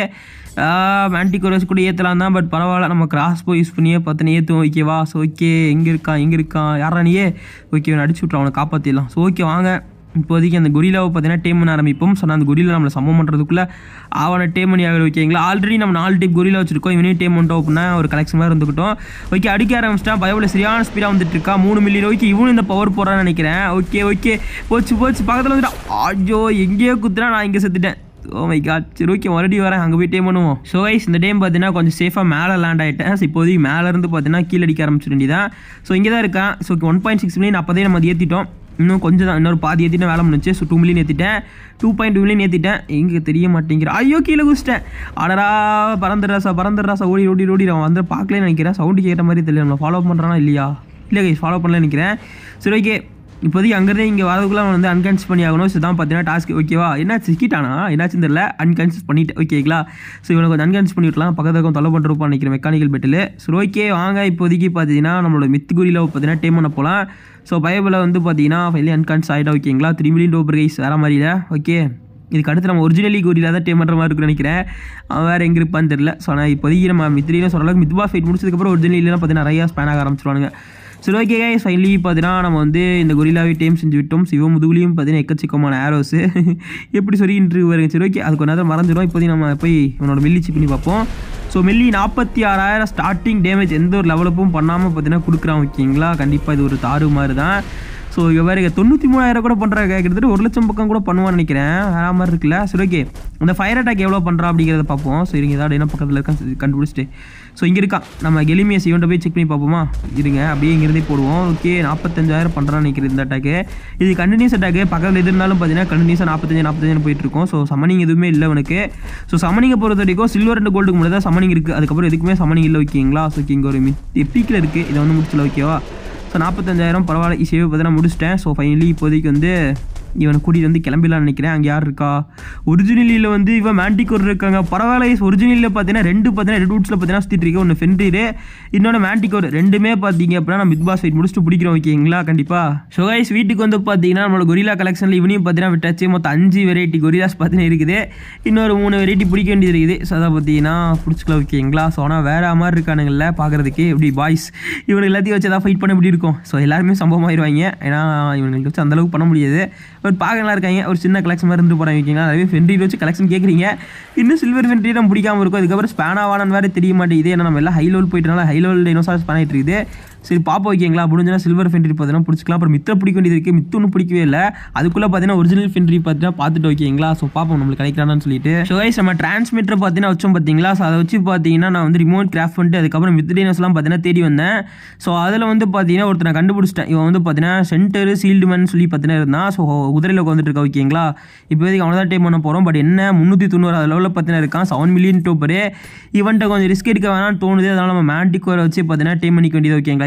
மேண்டிகோரஸ் கூட ஏற்றலாம் தான் பட் பரவாயில்ல நம்ம கிராஸ் போ யூஸ் பண்ணியே பார்த்தீங்கன்னா ஏற்றுவோம் ஓகேவா ஸோ ஓகே எங்கே இருக்கான் எங்கே இருக்கான் யாரா நீயே ஓகே அவனை அடிச்சு விட்றான் அவனை காப்பாற்றிடலாம் ஸோ ஓகே வாங்க இப்போதைக்கு அந்த கொரிலாவை பார்த்தீங்கன்னா டேம் பண்ண ஆரம்பிப்போம் ஸோ அந்த கொரிலா நம்மளை சம்மம் பண்ணுறதுக்குள்ளே அவனை டேம் பண்ணி ஆகிற ஓகேங்களா ஆல்ரெடி நம்ம நாலு டைப் கொரிலா வச்சிருக்கோம் இவனையும் டேம் பண்ணிட்டோம் அப்படின்னா ஒரு கலெக்ஷன் மாதிரி இருந்துக்கிட்டோம் ஓகே அடிக்க ஆரம்பிச்சிட்டா பயவில் சரியான ஸ்பீடாக வந்துட்டு இருக்கா மூணு மில்லியன் ஓகே இவனும் இந்த பவர் போடுறான்னு நினைக்கிறேன் ஓகே ஓகே போச்சு போச்சு பக்கத்தில் வந்துட்டான் ஆஜோ எங்கேயோ குத்துறா நான் இங்கே செத்துட்டேன் ஓ மை காட் சரி ஓகே மறுபடியும் வரேன் அங்கே போய் டேம் பண்ணுவோம் ஸோ கைஸ் இந்த டைம் பார்த்தீங்கன்னா கொஞ்சம் சேஃபாக மேலே லேண்ட் ஆகிட்டேன் ஸோ இப்போதைக்கு மேலே இருந்து பார்த்தீங்கன்னா கீழே அடிக்க ஆரம்பிச்சிட வேண்டியதான் ஸோ இங்கே தான் இருக்கேன் so one point six million அப்போதே நம்ம அதை ஏற்றிட்டோம் இன்னும் கொஞ்சம் தான் இன்னொரு பாதி ஏற்றிட்டு வேலை முடிச்சு ஸோ டூ மில்லியன் ஏற்றிட்டேன் டூ பாயிண்ட் டூ மில்லியன் ஏற்றிட்டேன் எங்கே தெரிய மாட்டேங்கிற ஐயோ கீழே குச்சிட்டேன் அடரா பறந்துடுறாசா பறந்துடுறாசா ஓடி ஓடி ஓடி அவன் வந்து பார்க்கலன்னு நினைக்கிறேன் சவுண்டு கேட்ட மாதிரி தெரியல நம்ம ஃபாலோ பண்ணுறானா இல்லையா இல்லை கைஸ் ஃபாலோ பண்ணல நினைக்கிறேன் சரி ஓகே இப்போதைக்கு அங்கேருந்தே இங்கே வரதுக்குள்ள அவன் வந்து அன்கான்ஷியஸ் பண்ணி ஆகணும் ஸோ தான் பார்த்தீங்கன்னா டாஸ்க் ஓகேவா என்ன சிக்கிட்டானா என்னாச்சுன்னு தெரியல அன்கான்ஷியஸ் பண்ணிட்டு ஓகேங்களா ஸோ இவனை கொஞ்சம் அன்கான்ஷியஸ் பண்ணி விட்டலாம் பக்கத்தில் இருக்கும் தொலை பண்ணுறப்பா நினைக்கிறேன் மெக்கானிக்கல் பெட்டில் ஸோ ஓகே வாங்க இப்போதைக்கு பார்த்தீங்கன்னா நம்மளோட மித்துக்குரியில் பார்த்தீங்கன்னா டேம் பண்ண போகலாம் ஸோ பயபில் வந்து பார்த்தீங்கன்னா ஃபைனலி அன்கான்ஷியஸ் ஆகிட்டா ஓகேங்களா த்ரீ மில்லியன் டோப்பர் கைஸ் வேறு மாதிரில ஓகே இதுக்கு அடுத்து நம்ம ஒரிஜினலி கோரியில் தான் டேம் பண்ணுற மாதிரி இருக்குன்னு நினைக்கிறேன் அவன் வேறு எங்கே இருப்பான்னு தெரியல ஸோ ஆனால் இப்போதைக்கு நம்ம மித்ரியில் சொல்கிறாங்க மித்பா ஃபைட் முடிச்சதுக்கப்புறம் ஒரிஜினலிலாம் பார்த்தீங்கன்னா நிறையா ஸ்பேன் ஆக ஆரம்பிச்சிருவானுங்க சரி ஓகே கைஸ் ஃபைனலி பார்த்தீங்கன்னா நம்ம வந்து இந்த கொரிலாவே டேம் செஞ்சு விட்டோம் சிவ முதுகுலையும் பார்த்தீங்கன்னா எக்கச்சக்கமான ஆரோஸு எப்படி சொல்லி இன்டர்வியூ வருங்க சரி ஓகே அது கொஞ்ச நேரம் மறந்துடும் இப்போதைக்கு நம்ம போய் இவனோட மெல்லி செக் பண்ணி பார்ப்போம் ஸோ மெல்லி நாற்பத்தி ஆறாயிரம் ஸ்டார்டிங் டேமேஜ் எந்த ஒரு லெவலப்பும் பண்ணாமல் பார்த்தீங்கன்னா கொடுக்குறான் ஓகேங்களா கண்டிப்பாக இது ஒரு தாறு மாதிரி தான் ஸோ இங்கே வேறு தொண்ணூற்றி மூணாயிரம் கூட பண்ணுறாங்க கிட்டத்தட்ட ஒரு லட்சம் பக்கம் கூட பண்ணுவான்னு நினைக்கிறேன் வேற மாதிரி இருக்குல்ல சரி ஓகே அந்த ஃபயர் அட்டாக் எவ்வளோ பண்ணுறா அப்படிங்கிறத பார்ப்போம் ஸோ இருங்க ஏதாவது என்ன பக்கத்தில் இருக்கான் கண்டுபிடிச்சிட்டு ஸோ இங்கே இருக்கான் நம்ம கெலிமியஸ் இவன்ட்ட போய் செக் பண்ணி பார்ப்போமா இருங்க அப்படியே இங்கிருந்தே போடுவோம் ஓகே நாற்பத்தஞ்சாயிரம் பண்ணுறான்னு நினைக்கிறேன் இந்த அட்டாக்கு இது கண்டினியூஸ் அட்டாக்கு பக்கத்தில் எது இருந்தாலும் பார்த்தீங்கன்னா கண்டினியூஸாக நாற்பத்தஞ்சு நாற்பத்தஞ்சு போயிட்டு இருக்கும் ஸோ சமனிங் எதுவுமே இல்லை உனக்கு ஸோ சமனிங்கை பொறுத்த வரைக்கும் சில்வர் அண்ட் கோல்டுக்கு மட்டும் தான் சமனிங் இருக்குது அதுக்கப்புறம் எதுக்குமே சமனிங் இல்லை ஓகேங்களா ஸோ இங்கே ஒரு மித் எப்பிக்கில் இருக்குது இதை வந்து முடிச்சல ஓகேவா ஸோ நாற்பத்தஞ்சாயிரம் பரவாயில்ல ஈஸியாகவே பார்த்தீங்கன்னா முடிச்சிட்டேன் ஸோ ஃபைனலி இப்போதைக்கு வந்து இவனை கூட்டிகிட்டு வந்து கிளம்பிடலாம்னு நினைக்கிறேன் அங்கே யார் இருக்கா ஒரிஜினலியில் வந்து இவன் மேண்டிகோர் இருக்காங்க பரவாயில்ல ஒரிஜினலில் பார்த்தீங்கன்னா ரெண்டு பார்த்தீங்கன்னா ரெட் ரூட்ஸில் பார்த்தீங்கன்னா சுற்றிட்டு இருக்கு ஒன்று ஃபென்ரீரு இன்னொன்று மேண்டிகோர் ரெண்டுமே பார்த்தீங்க அப்படின்னா நம்ம பிக் பாஸ் ஃபைட் முடிச்சுட்டு பிடிக்கிறோம் ஓகேங்களா கண்டிப்பாக ஸோ கைஸ் வீட்டுக்கு வந்து பார்த்தீங்கன்னா நம்மளோட கொரிலா கலெக்ஷனில் இவனையும் பார்த்தீங்கன்னா விட்டாச்சு மொத்தம் அஞ்சு வெரைட்டி கொரிலாஸ் பார்த்தீங்கன்னா இருக்குது இன்னொரு மூணு வெரைட்டி பிடிக்க வேண்டியது இருக்குது ஸோ அதை பார்த்தீங்கன்னா பிடிச்சிக்கலாம் ஓகேங்களா ஸோ ஆனால் வேற மாதிரி இருக்கானுங்கள பார்க்குறதுக்கு இப்படி பாய்ஸ் இவனுக்கு எல்லாத்தையும் வச்சு ஏதாவது ஃபைட் பண்ண எப்படி இருக்கும் ஸோ எல்லாருமே சம்பவம் ஆயிடுவாங்க ஏன்னா இவங்களுக்கு வச்சு அந்தளவுக்கு பண்ண முடியாது பட் பார்க்கலாம் இருக்காங்க ஒரு சின்ன கலெக்ஷன் மாதிரி இருந்து போகிறாங்க ஓகேங்களா நிறைய ஃபென்ட்ரி வச்சு கலெக்ஷன் கேட்குறீங்க இன்னும் சில்வர் ஃபென்ட்ரி நம்ம பிடிக்காம இருக்கும் அதுக்கப்புறம் ஸ்பேனாவானு வேறு தெரிய மாட்டேங்குது ஏன்னா நம்ம எல்லாம் ஹை லெவல் போயிட்டனால ஹை லெவல் டைனோசார்ஸ் பண்ணிட்டு இருக்குது சரி பாப்பா ஓகேங்களா முடிஞ்சா சில்வர் ஃபென்ட்ரி பார்த்தீங்கன்னா பிடிச்சிக்கலாம் அப்புறம் மித்த பிடிக்க வேண்டியது இருக்குது மித்து ஒன்றும் பிடிக்கவே இல்லை அதுக்குள்ளே பார்த்தீங்கன்னா ஒரிஜினல் ஃபென்ட்ரி பார்த்தீங்கன்னா பார்த்துட்டு ஓகேங்களா ஸோ பார்ப்போம் நம்மளுக்கு கிடைக்கிறான்னு சொல்லிட்டு ஸோ கைஸ் நம்ம டிரான்ஸ்மிட்டர் பார்த்தீங்கன்னா வச்சோம் பார்த்தீங்களா ஸோ அதை வச்சு பார்த்தீங்கன்னா நான் வந்து ரிமோட் கிராஃப்ட் பண்ணிட்டு அதுக்கப்புறம் மித் டைனோஸ்லாம் பார்த்தீங்கன்னா தேடி வந்தேன் ஸோ அதில் வந்து பார்த்தீங்கன்னா ஒருத்தர் நான் கண்டுபிடிச்சிட்டேன் இவன் வந்து பார்த்தீங்கன்னா சென்டர் சீல்டுமன் சொல்லி பார்த்தீங்கன்னா இருந்தான் ஸோ குதிரையில் உட்காந்துட்டு இருக்கா ஓகேங்களா இப்போதைக்கு அவனை தான் டைம் பண்ண போகிறோம் பட் என்ன முந்நூற்றி தொண்ணூறு லெவலில் பார்த்தீங்கன்னா இருக்கான் செவன் மில்லியன் டோப்பரு இவன்ட்ட கொஞ்சம் ரிஸ்க் எடுக்க வேணாம்னு தோணுது அதனால் நம்ம மேண்டிகோரை வச்சு பார்த்தீங்கன்னா டைம் பண்ணிக்க வேண்டியது ஓகேங்களா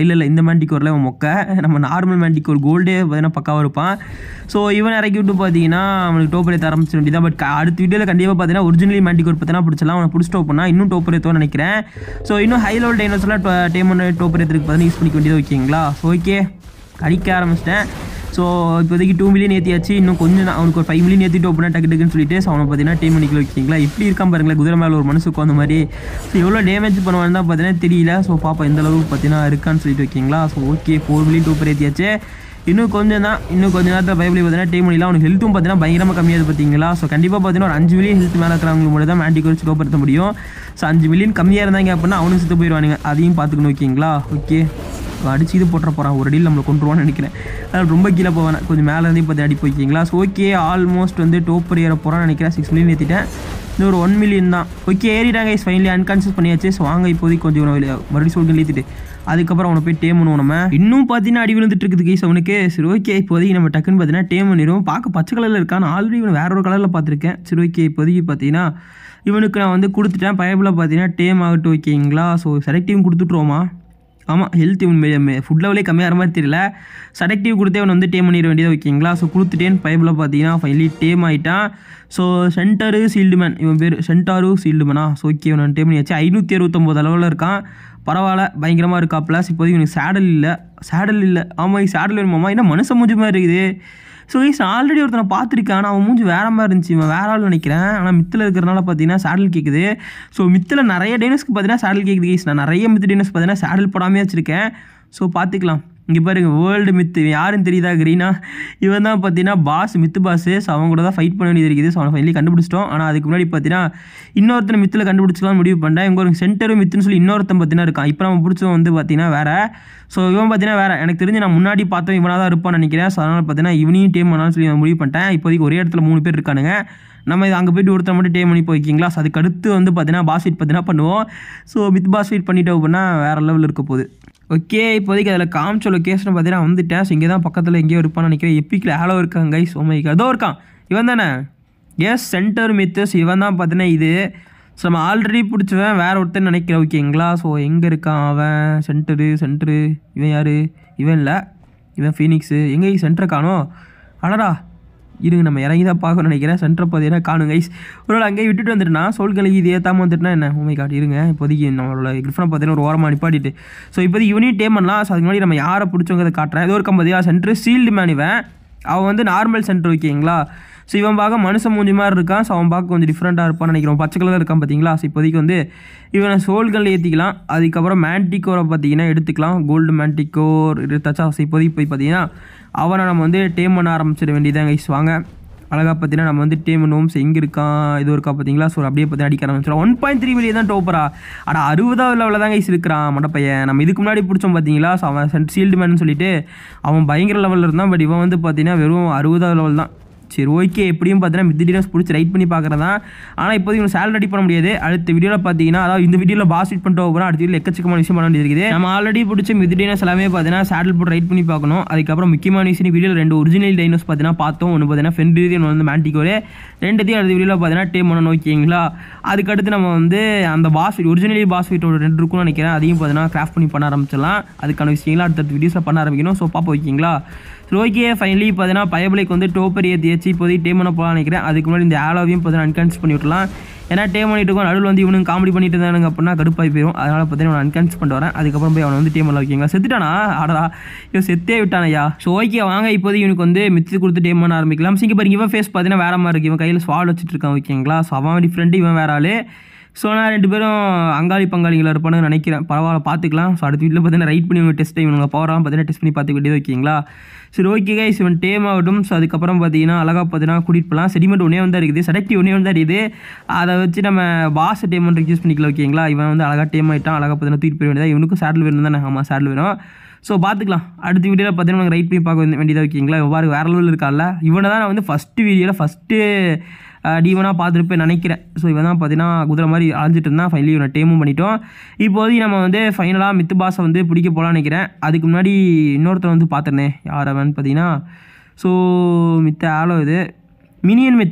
இல்லை இல்லை இந்த மேண்டிகோரில் இவன் மொக்க நம்ம நார்மல் மேண்டிகோர் கோல்டே பார்த்தீங்கன்னா பக்காவாக இருப்பான் ஸோ இவன் இறக்கி விட்டு பார்த்தீங்கன்னா அவனுக்கு டோப்பர் ஏற்ற ஆரம்பிச்சிட வேண்டியதான் பட் அடுத்த வீடியோவில் கண்டிப்பாக பார்த்தீங்கன்னா ஒரிஜினலி மேண்டிகோர் பார்த்தீங்கன்னா பிடிச்சலாம் அவனை பிடிச்சிட்டு பண்ணால் இன்னும் டோப்பர் ஏற்றுவோம்னு நினைக்கிறேன் ஸோ இன்னும் ஹை லெவல் டைனோஸ்லாம் டேம் பண்ண டோப்பர் ஏற்றுக்கு பார்த்தீங்கன்னா யூஸ் பண்ணிக்க வேண்டியது ஓகேங்களா ஸோ ஓகே அடிக்க ஆரம்பிச்சிட்டேன் ஸோ இப்போதைக்கு டூ மில்லியன் ஏற்றியாச்சு இன்னும் கொஞ்சம் நான் அவனுக்கு ஒரு ஃபைவ் மில்லியன் ஏற்றிட்டு ஓப்பனா டக்கு டக்குன்னு சொல்லிட்டு ஸோ அவனை பார்த்தீங்கன்னா டீம் பண்ணிக்கல வைக்கிங்களா இப்படி இருக்கான் பாருங்களேன் குதிரை மேலே ஒரு மனசுக்கு அந்த மாதிரி ஸோ எவ்வளோ டேமேஜ் பண்ணுவான்னு தான் பார்த்தீங்கன்னா தெரியல ஸோ பாப்பா எந்த அளவுக்கு பார்த்தீங்கன்னா இருக்கான்னு சொல்லிட்டு வைக்கிங்களா ஸோ ஓகே ஃபோர் மில்லியன் டூப்பர் ஏற்றியாச்சு இன்னும் கொஞ்சம் தான் இன்னும் கொஞ்ச நேரத்தில் பைபிள் பார்த்தீங்கன்னா டீம் பண்ணிடலாம் அவனுக்கு ஹெல்த்தும் பார்த்தீங்கன்னா பயங்கரமாக கம்மியாது பார்த்தீங்களா ஸோ கண்டிப்பாக பார்த்தீங்கன்னா ஒரு அஞ்சு மில்லியன் ஹெல்த் மேலே இருக்கிறவங்க மட்டும் தான் மேண்டி குறிச்சு டோப்படுத்த முடியும் ஸோ அஞ்சு மில்லியன் கம்மியாக இருந்தாங்க அப்படின்னா அவனுக்கு சுத்த போயிடுவானுங்க அதையும் பார்த்துக்கணும் ஓகேங்களா ஓகே அடிச்சு இது போட்டுற போகிறான் ஒரு அடியில் நம்மளை கொண்டுருவான்னு நினைக்கிறேன் அதனால் ரொம்ப கீழே போவேன் கொஞ்சம் மேலே இருந்தே பார்த்து அடி போய்க்கிங்களா ஸோ ஓகே ஆல்மோஸ்ட் வந்து டோப்பர் ஏற போகிறான்னு நினைக்கிறேன் சிக்ஸ் மில்லியன் ஏற்றிட்டேன் இன்னும் ஒரு ஒன் மில்லியன் தான் ஓகே ஏறிட்டாங்க இஸ் ஃபைனலி அன்கான்சியஸ் பண்ணியாச்சு ஸோ வாங்க இப்போதைக்கு கொஞ்சம் வெளியே மறுபடியும் சொல்லிட்டு ஏற்றிட்டு அதுக்கப்புறம் அவனை போய் டேம் பண்ணுவோம் நம்ம இன்னும் பார்த்தீங்கன்னா அடி விழுந்துட்டு இருக்குது கைஸ் அவனுக்கு சரி ஓகே இப்போதைக்கு நம்ம டக்குன்னு பார்த்தீங்கன்னா டேம் பண்ணிடுவோம் பார்க்க பச்சை கலரில் இருக்கான் ஆல்ரெடி இவன் வேற ஒரு கலரில் பார்த்துருக்கேன் சரி ஓகே இப்போதைக்கு பார்த்தீங்கன்னா இவனுக்கு நான் வந்து கொடுத்துட்டேன் பயபில் பார்த்தீங்கன்னா டேம் ஆகட்டும் ஓகேங்களா ஸோ செலக்டிவ் கொடுத்துட்ருவோமா ஆமாம் ஹெல்த் இவன் ஃபுட் லெவலே கம்மியாகிற மாதிரி தெரியல செலக்டிவ் கொடுத்தே அவன் வந்து டேம் பண்ணிட வேண்டியது ஓகேங்களா ஸோ கொடுத்துட்டேன் பைபில் பார்த்தீங்கன்னா ஃபைனலி டேம் ஆகிட்டான் ஸோ சென்டரு சீல்டுமேன் இவன் பேர் சென்டாரு சீல்டுமேனா ஸோ ஓகே இவன் டேம் பண்ணியாச்சு ஐநூற்றி அறுபத்தொம்போது அளவில் இருக்கான் பரவாயில்ல பயங்கரமாக இருக்கா ப்ளஸ் இப்போதைக்கு இவனுக்கு சேடல் இல்லை சேடல் இல்லை ஆமாம் சேடல் வேணுமாமா என்ன மனுஷன் மூஞ்சி மாதிரி இருக்குது ஸோ கைஸ் ஆல்ரெடி ஒருத்தனை பார்த்துருக்கேன் ஆனால் அவன் மூஞ்சி வேற மாதிரி இருந்துச்சு இவன் வேற ஆள் நினைக்கிறேன் ஆனால் மித்தில் இருக்கிறனால பார்த்தீங்கன்னா சேடல் கேட்குது ஸோ மித்தில் நிறைய டைனஸ்க்கு பார்த்தீங்கன்னா சேடல் கேட்குது கைஸ் நான் நிறைய மித்து டைனஸ் பார்த்தீங்கன்னா சேடல் போடாமே வச்சுருக்கேன் ஸோ பார்த்துக்கலாம் இங்கே பாருங்க வேர்ல்டு மித்து இவன் யாருன்னு தெரியுதா கிரீனா இவன் தான் பார்த்தீங்கன்னா பாஸ் மித்து பாஸ் ஸோ அவங்க கூட தான் ஃபைட் பண்ண வேண்டியது இருக்குது ஸோ அவனை ஃபைனலி கண்டுபிடிச்சிட்டோம் ஆனால் அதுக்கு முன்னாடி பார்த்தீங்கன்னா இன்னொருத்தனை மித்தில் கண்டுபிடிச்சிக்கலாம் முடிவு பண்ணிட்டேன் இங்கே ஒரு சென்டரும் மித்துன்னு சொல்லி இன்னொருத்தன் பார்த்தீங்கன்னா இருக்கான் இப்போ நம்ம பிடிச்சவன் வந்து பார்த்தீங்கன்னா வேற ஸோ இவன் பார்த்தீங்கன்னா வேற எனக்கு தெரிஞ்சு நான் முன்னாடி பார்த்தவன் இவனாக தான் இருப்பான்னு நினைக்கிறேன் ஸோ அதனால் பார்த்தீங்கன்னா இவனையும் டீம் பண்ணாலும் சொல்லி நான் முடிவு பண்ணிட்டேன் இப்போதைக்கு ஒரே இடத்துல மூணு பேர் இருக்கானுங்க நம்ம இது அங்கே போயிட்டு ஒருத்தர் மட்டும் டேம் பண்ணி போய்க்கிங்களா ஸோ அதுக்கு அடுத்து வந்து பார்த்தீங்கன்னா பாஸ் ஃபீட் பார்த்தீங்கன்னா பண்ணுவோம் ஸோ மித் பாஸ் ஃபீட் பண்ணிட்டோம் அப்படின்னா வேறு லெவலில் இருக்க போகுது ஓகே இப்போதைக்கு அதில் காமிச்ச லொக்கேஷன் பார்த்தீங்கன்னா வந்துட்டேன் ஸோ இங்கே தான் பக்கத்தில் எங்கேயோ இருப்பான்னு நினைக்கிறேன் எப்பிக்கில் ஹேலோ இருக்காங்க கைஸ் ஓமைக்கு அதோ இருக்கான் இவன் தானே எஸ் சென்டர் மித்தஸ் இவன் தான் பார்த்தீங்கன்னா இது ஸோ நம்ம ஆல்ரெடி பிடிச்சவன் வேற ஒருத்தன் நினைக்கிறேன் ஓகேங்களா ஸோ எங்கே இருக்கான் அவன் சென்டரு சென்டரு இவன் யார் இவன் இல்லை இவன் ஃபீனிக்ஸு எங்கே சென்டரை காணோம் அடடா இருங்க நம்ம இறங்கி தான் பார்க்கணும்னு நினைக்கிறேன் சென்டரை பார்த்தீங்கன்னா காணும் கைஸ் ஒரு வேளை அங்கேயே விட்டுட்டு வந்துட்டுனா சோல்களுக்கு இது ஏற்றாமல் வந்துட்டுனா என்ன உண்மை காட்டி இருங்க இப்போதைக்கு நம்மளோட கிரிஃபனை பார்த்தீங்கன்னா ஒரு ஓரமாக நிப்பாட்டிட்டு ஸோ இப்போதைக்கு யூனிட் டேம் பண்ணலாம் ஸோ அதுக்கு முன்னாடி நம்ம யாரை பிடிச்சவங்க காட்டுறேன் ஏதோ ஒரு கம்பதியா சென்டர் சீல்டு மேன் இவன் அவன் வந்து நார்மல் சென்டர் ஓகேங்களா ஸோ இவன் பார்க்க மனுஷன் மூஞ்சி மாதிரி இருக்கான் ஸோ அவன் பார்க்க கொஞ்சம் டிஃப்ரெண்ட்டாக இருப்பான்னு நினைக்கிறோம் பச்சை கலர் இருக்கான் பார்த்தீங்களா ஸோ இப்போதைக்கு வந்து இவனை சோல்கள் ஏற்றிக்கலாம் அதுக்கப்புறம் மேண்டிகோரை பார்த்தீங்கன்னா எடுத்துக்கலாம் கோல்டு மேண்டிகோர் எடுத்தாச்சா ஸோ இப்போதைக்கு போய் பார்த்தீங்கன்னா அவனை நம்ம வந்து டேம் பண்ண ஆரம்பிச்சிட வேண்டியதான் கைஸ் வாங்க அழகாக பார்த்தீங்கன்னா நம்ம வந்து டேம் பண்ணுவோம் ஸோ எங்கே இருக்கான் இது இருக்கா பார்த்தீங்களா ஸோ அப்படியே பார்த்து அடிக்க ஆரம்பிச்சிடும் ஒன் பாயிண்ட் த்ரீ மில்லியன் தான் டோப்பரா அட அறுபதாவது லெவலில் தான் கைஸ் இருக்கிறான் மண்டப்பையன் நம்ம இதுக்கு முன்னாடி பிடிச்சோம் பார்த்தீங்களா ஸோ அவன் சென்ட் சீல்டு மேன் சொல்லிட்டு அவன் பயங்கர லெவலில் இருந்தான் பட் இவன் வந்து பார்த்தீங்கன்னா வெறும் அறுபதாவது லெவல் தான் சரி ஓகே எப்படியும் பார்த்தீங்கன்னா மித் டீனஸ் பிடிச்சி ரைட் பண்ணி பார்க்குறதா ஆனால் இப்போதைக்கு இவங்க சேலரி ரெடி பண்ண முடியாது அடுத்த வீடியோவில் பார்த்தீங்கன்னா அதாவது இந்த வீடியோவில் பாஸ் ஃபிட் பண்ணிட்டு போகிறோம் அடுத்த வீடியோ எக்கச்சக்கமான விஷயம் பண்ண வேண்டியது இருக்குது நம்ம ஆல்ரெடி பிடிச்ச மித் டீனஸ் எல்லாமே பார்த்தீங்கன்னா சேடல் போட்டு ரைட் பண்ணி பார்க்கணும் அதுக்கப்புறம் முக்கியமான விஷயம் வீடியோவில் ரெண்டு ஒரிஜினல் டைனோஸ் பார்த்தீங்கன்னா பார்த்தோம் ஒன்று பார்த்தீங்கன்னா ஃபென்ட்ரி ஒன்று வந்து மேண்டிகோரு ரெண்டுத்தையும் அடுத்த வீடியோவில் பார்த்தீங்கன்னா டேம் பண்ண ஓகேங்களா அதுக்கடுத்து நம்ம வந்து அந்த பாஸ் ஒரிஜினலி பாஸ் ஃபீட்டோட ரெண்டு இருக்கும்னு நினைக்கிறேன் அதையும் பார்த்தீங்கன்னா கிராஃப்ட் பண்ணி பண்ண ஆரம்பிச்சிடலாம் அதுக்கான விஷயங்களா அடுத்தடுத்த வீடியோஸில் பண்ண ஆரம்பிக்கணும் ஸோ பார்ப்போம் ஓகேங்களா சரி ஓகே ஃபைனலி பார்த்தீங்கன்னா பயபிளைக்கு வந்து டோப்பர் ஏற்றியாச்சு இப்போதைக்கு டேம் பண்ண போகலான்னு நினைக்கிறேன் அதுக்கு முன்னாடி இந்த ஆலோவையும் பார்த்தீங்கன்னா அன்கான்ஸ் பண்ணி விட்டுலாம் ஏன்னா டேம் பண்ணிட்டு இருக்கோம் நடுவில் வந்து இவனுக்கு காமெடி பண்ணிட்டு இருந்தானுங்க அப்படின்னா கடுப்பாகி போயிடும் அதனால் பார்த்தீங்கன்னா அன்கான்ஸ் பண்ணிட்டு வரேன் அதுக்கப்புறம் போய் அவனை வந்து டேம் பண்ணல வைக்கிங்களா செத்துட்டானா ஆடா இவன் செத்தே விட்டானையா ஸோ ஓகே வாங்க இப்போதைக்கு இவனுக்கு வந்து மித்து கொடுத்து டேம் பண்ண ஆரம்பிக்கலாம் சிங்க பாருங்க இவன் ஃபேஸ் பார்த்தீங்கன்னா வேற மாதிரி இருக்கு இவன் கையில் ஸ்வால் வச்சுட்டு இருக்கான் ஓகேங்களா ஸோ அவன் டிஃப்ரெண்ட் இவன் வேற ஆளு ஸோ நான் ரெண்டு பேரும் அங்காளி பங்காளிகளாக இருப்பானு நினைக்கிறேன் பரவாயில்ல பார்த்துக்கலாம் ஸோ அடுத்த வீட்டில் பார்த்தீங்கன்னா ரைட் பண்ணி இவங்க டெஸ்ட் இவங்க பவராக பார்த்தீங்கன்னா டெஸ்ட் பண்ணி பார்த்துக்க வேண்டியது ஓகேங்களா சரி ஓகே கைஸ் இவன் டேம் ஆகட்டும் ஸோ அதுக்கப்புறம் பார்த்தீங்கன்னா அழகாக பார்த்தீங்கன்னா கூட்டிகிட்டு போகலாம் செடிமெண்ட் ஒன்றே வந்து இருக்குது செடக்டிவ் ஒன்றே வந்து இருக்குது அதை வச்சு நம்ம பாஸ் டேம் பண்ணுறதுக்கு யூஸ் பண்ணிக்கலாம் ஓகேங்களா இவன் வந்து அழகாக டேம் ஆகிட்டான் அழகாக பார்த்தீங்கன்னா தூக்கிட்டு போய் வேண்டியதா இவனுக்கும் சேடல் வேணும் தானே ஆமாம் சேடல் வேணும் ஸோ பார்த்துக்கலாம் அடுத்த வீடியோவில் பார்த்தீங்கன்னா ரைட் பண்ணி பார்க்க வேண்டிய- வேண்டியதா ஓகேங்களா எவ்வாறு வேற லெவலில் இருக்கான்ல இவனை தான் நான் வந்து ஃபஸ்ட்டு வீடியோவில் ஃபஸ்ட்டு டீவனாக பார்த்துருப்பேன் நினைக்கிறேன் ஸோ இவன் தான் பார்த்தீங்கன்னா குதிரை மாதிரி அலைஞ்சிட்டு இருந்தான் ஃபைனலி இவனை டேமும் பண்ணிட்டோம் இப்போதைக்கு நம்ம வந்து ஃபைனலாக மித்து பாஸை வந்து பிடிக்க போகலான்னு நினைக்கிறேன் அதுக்கு முன்னாடி இன்னொருத்தன் வந்து பார்த்துருந்தேன் யார் அவன் பார்த்தீங்கன்னா ஸோ மித்த ஆளோ இது மினியன் மித்து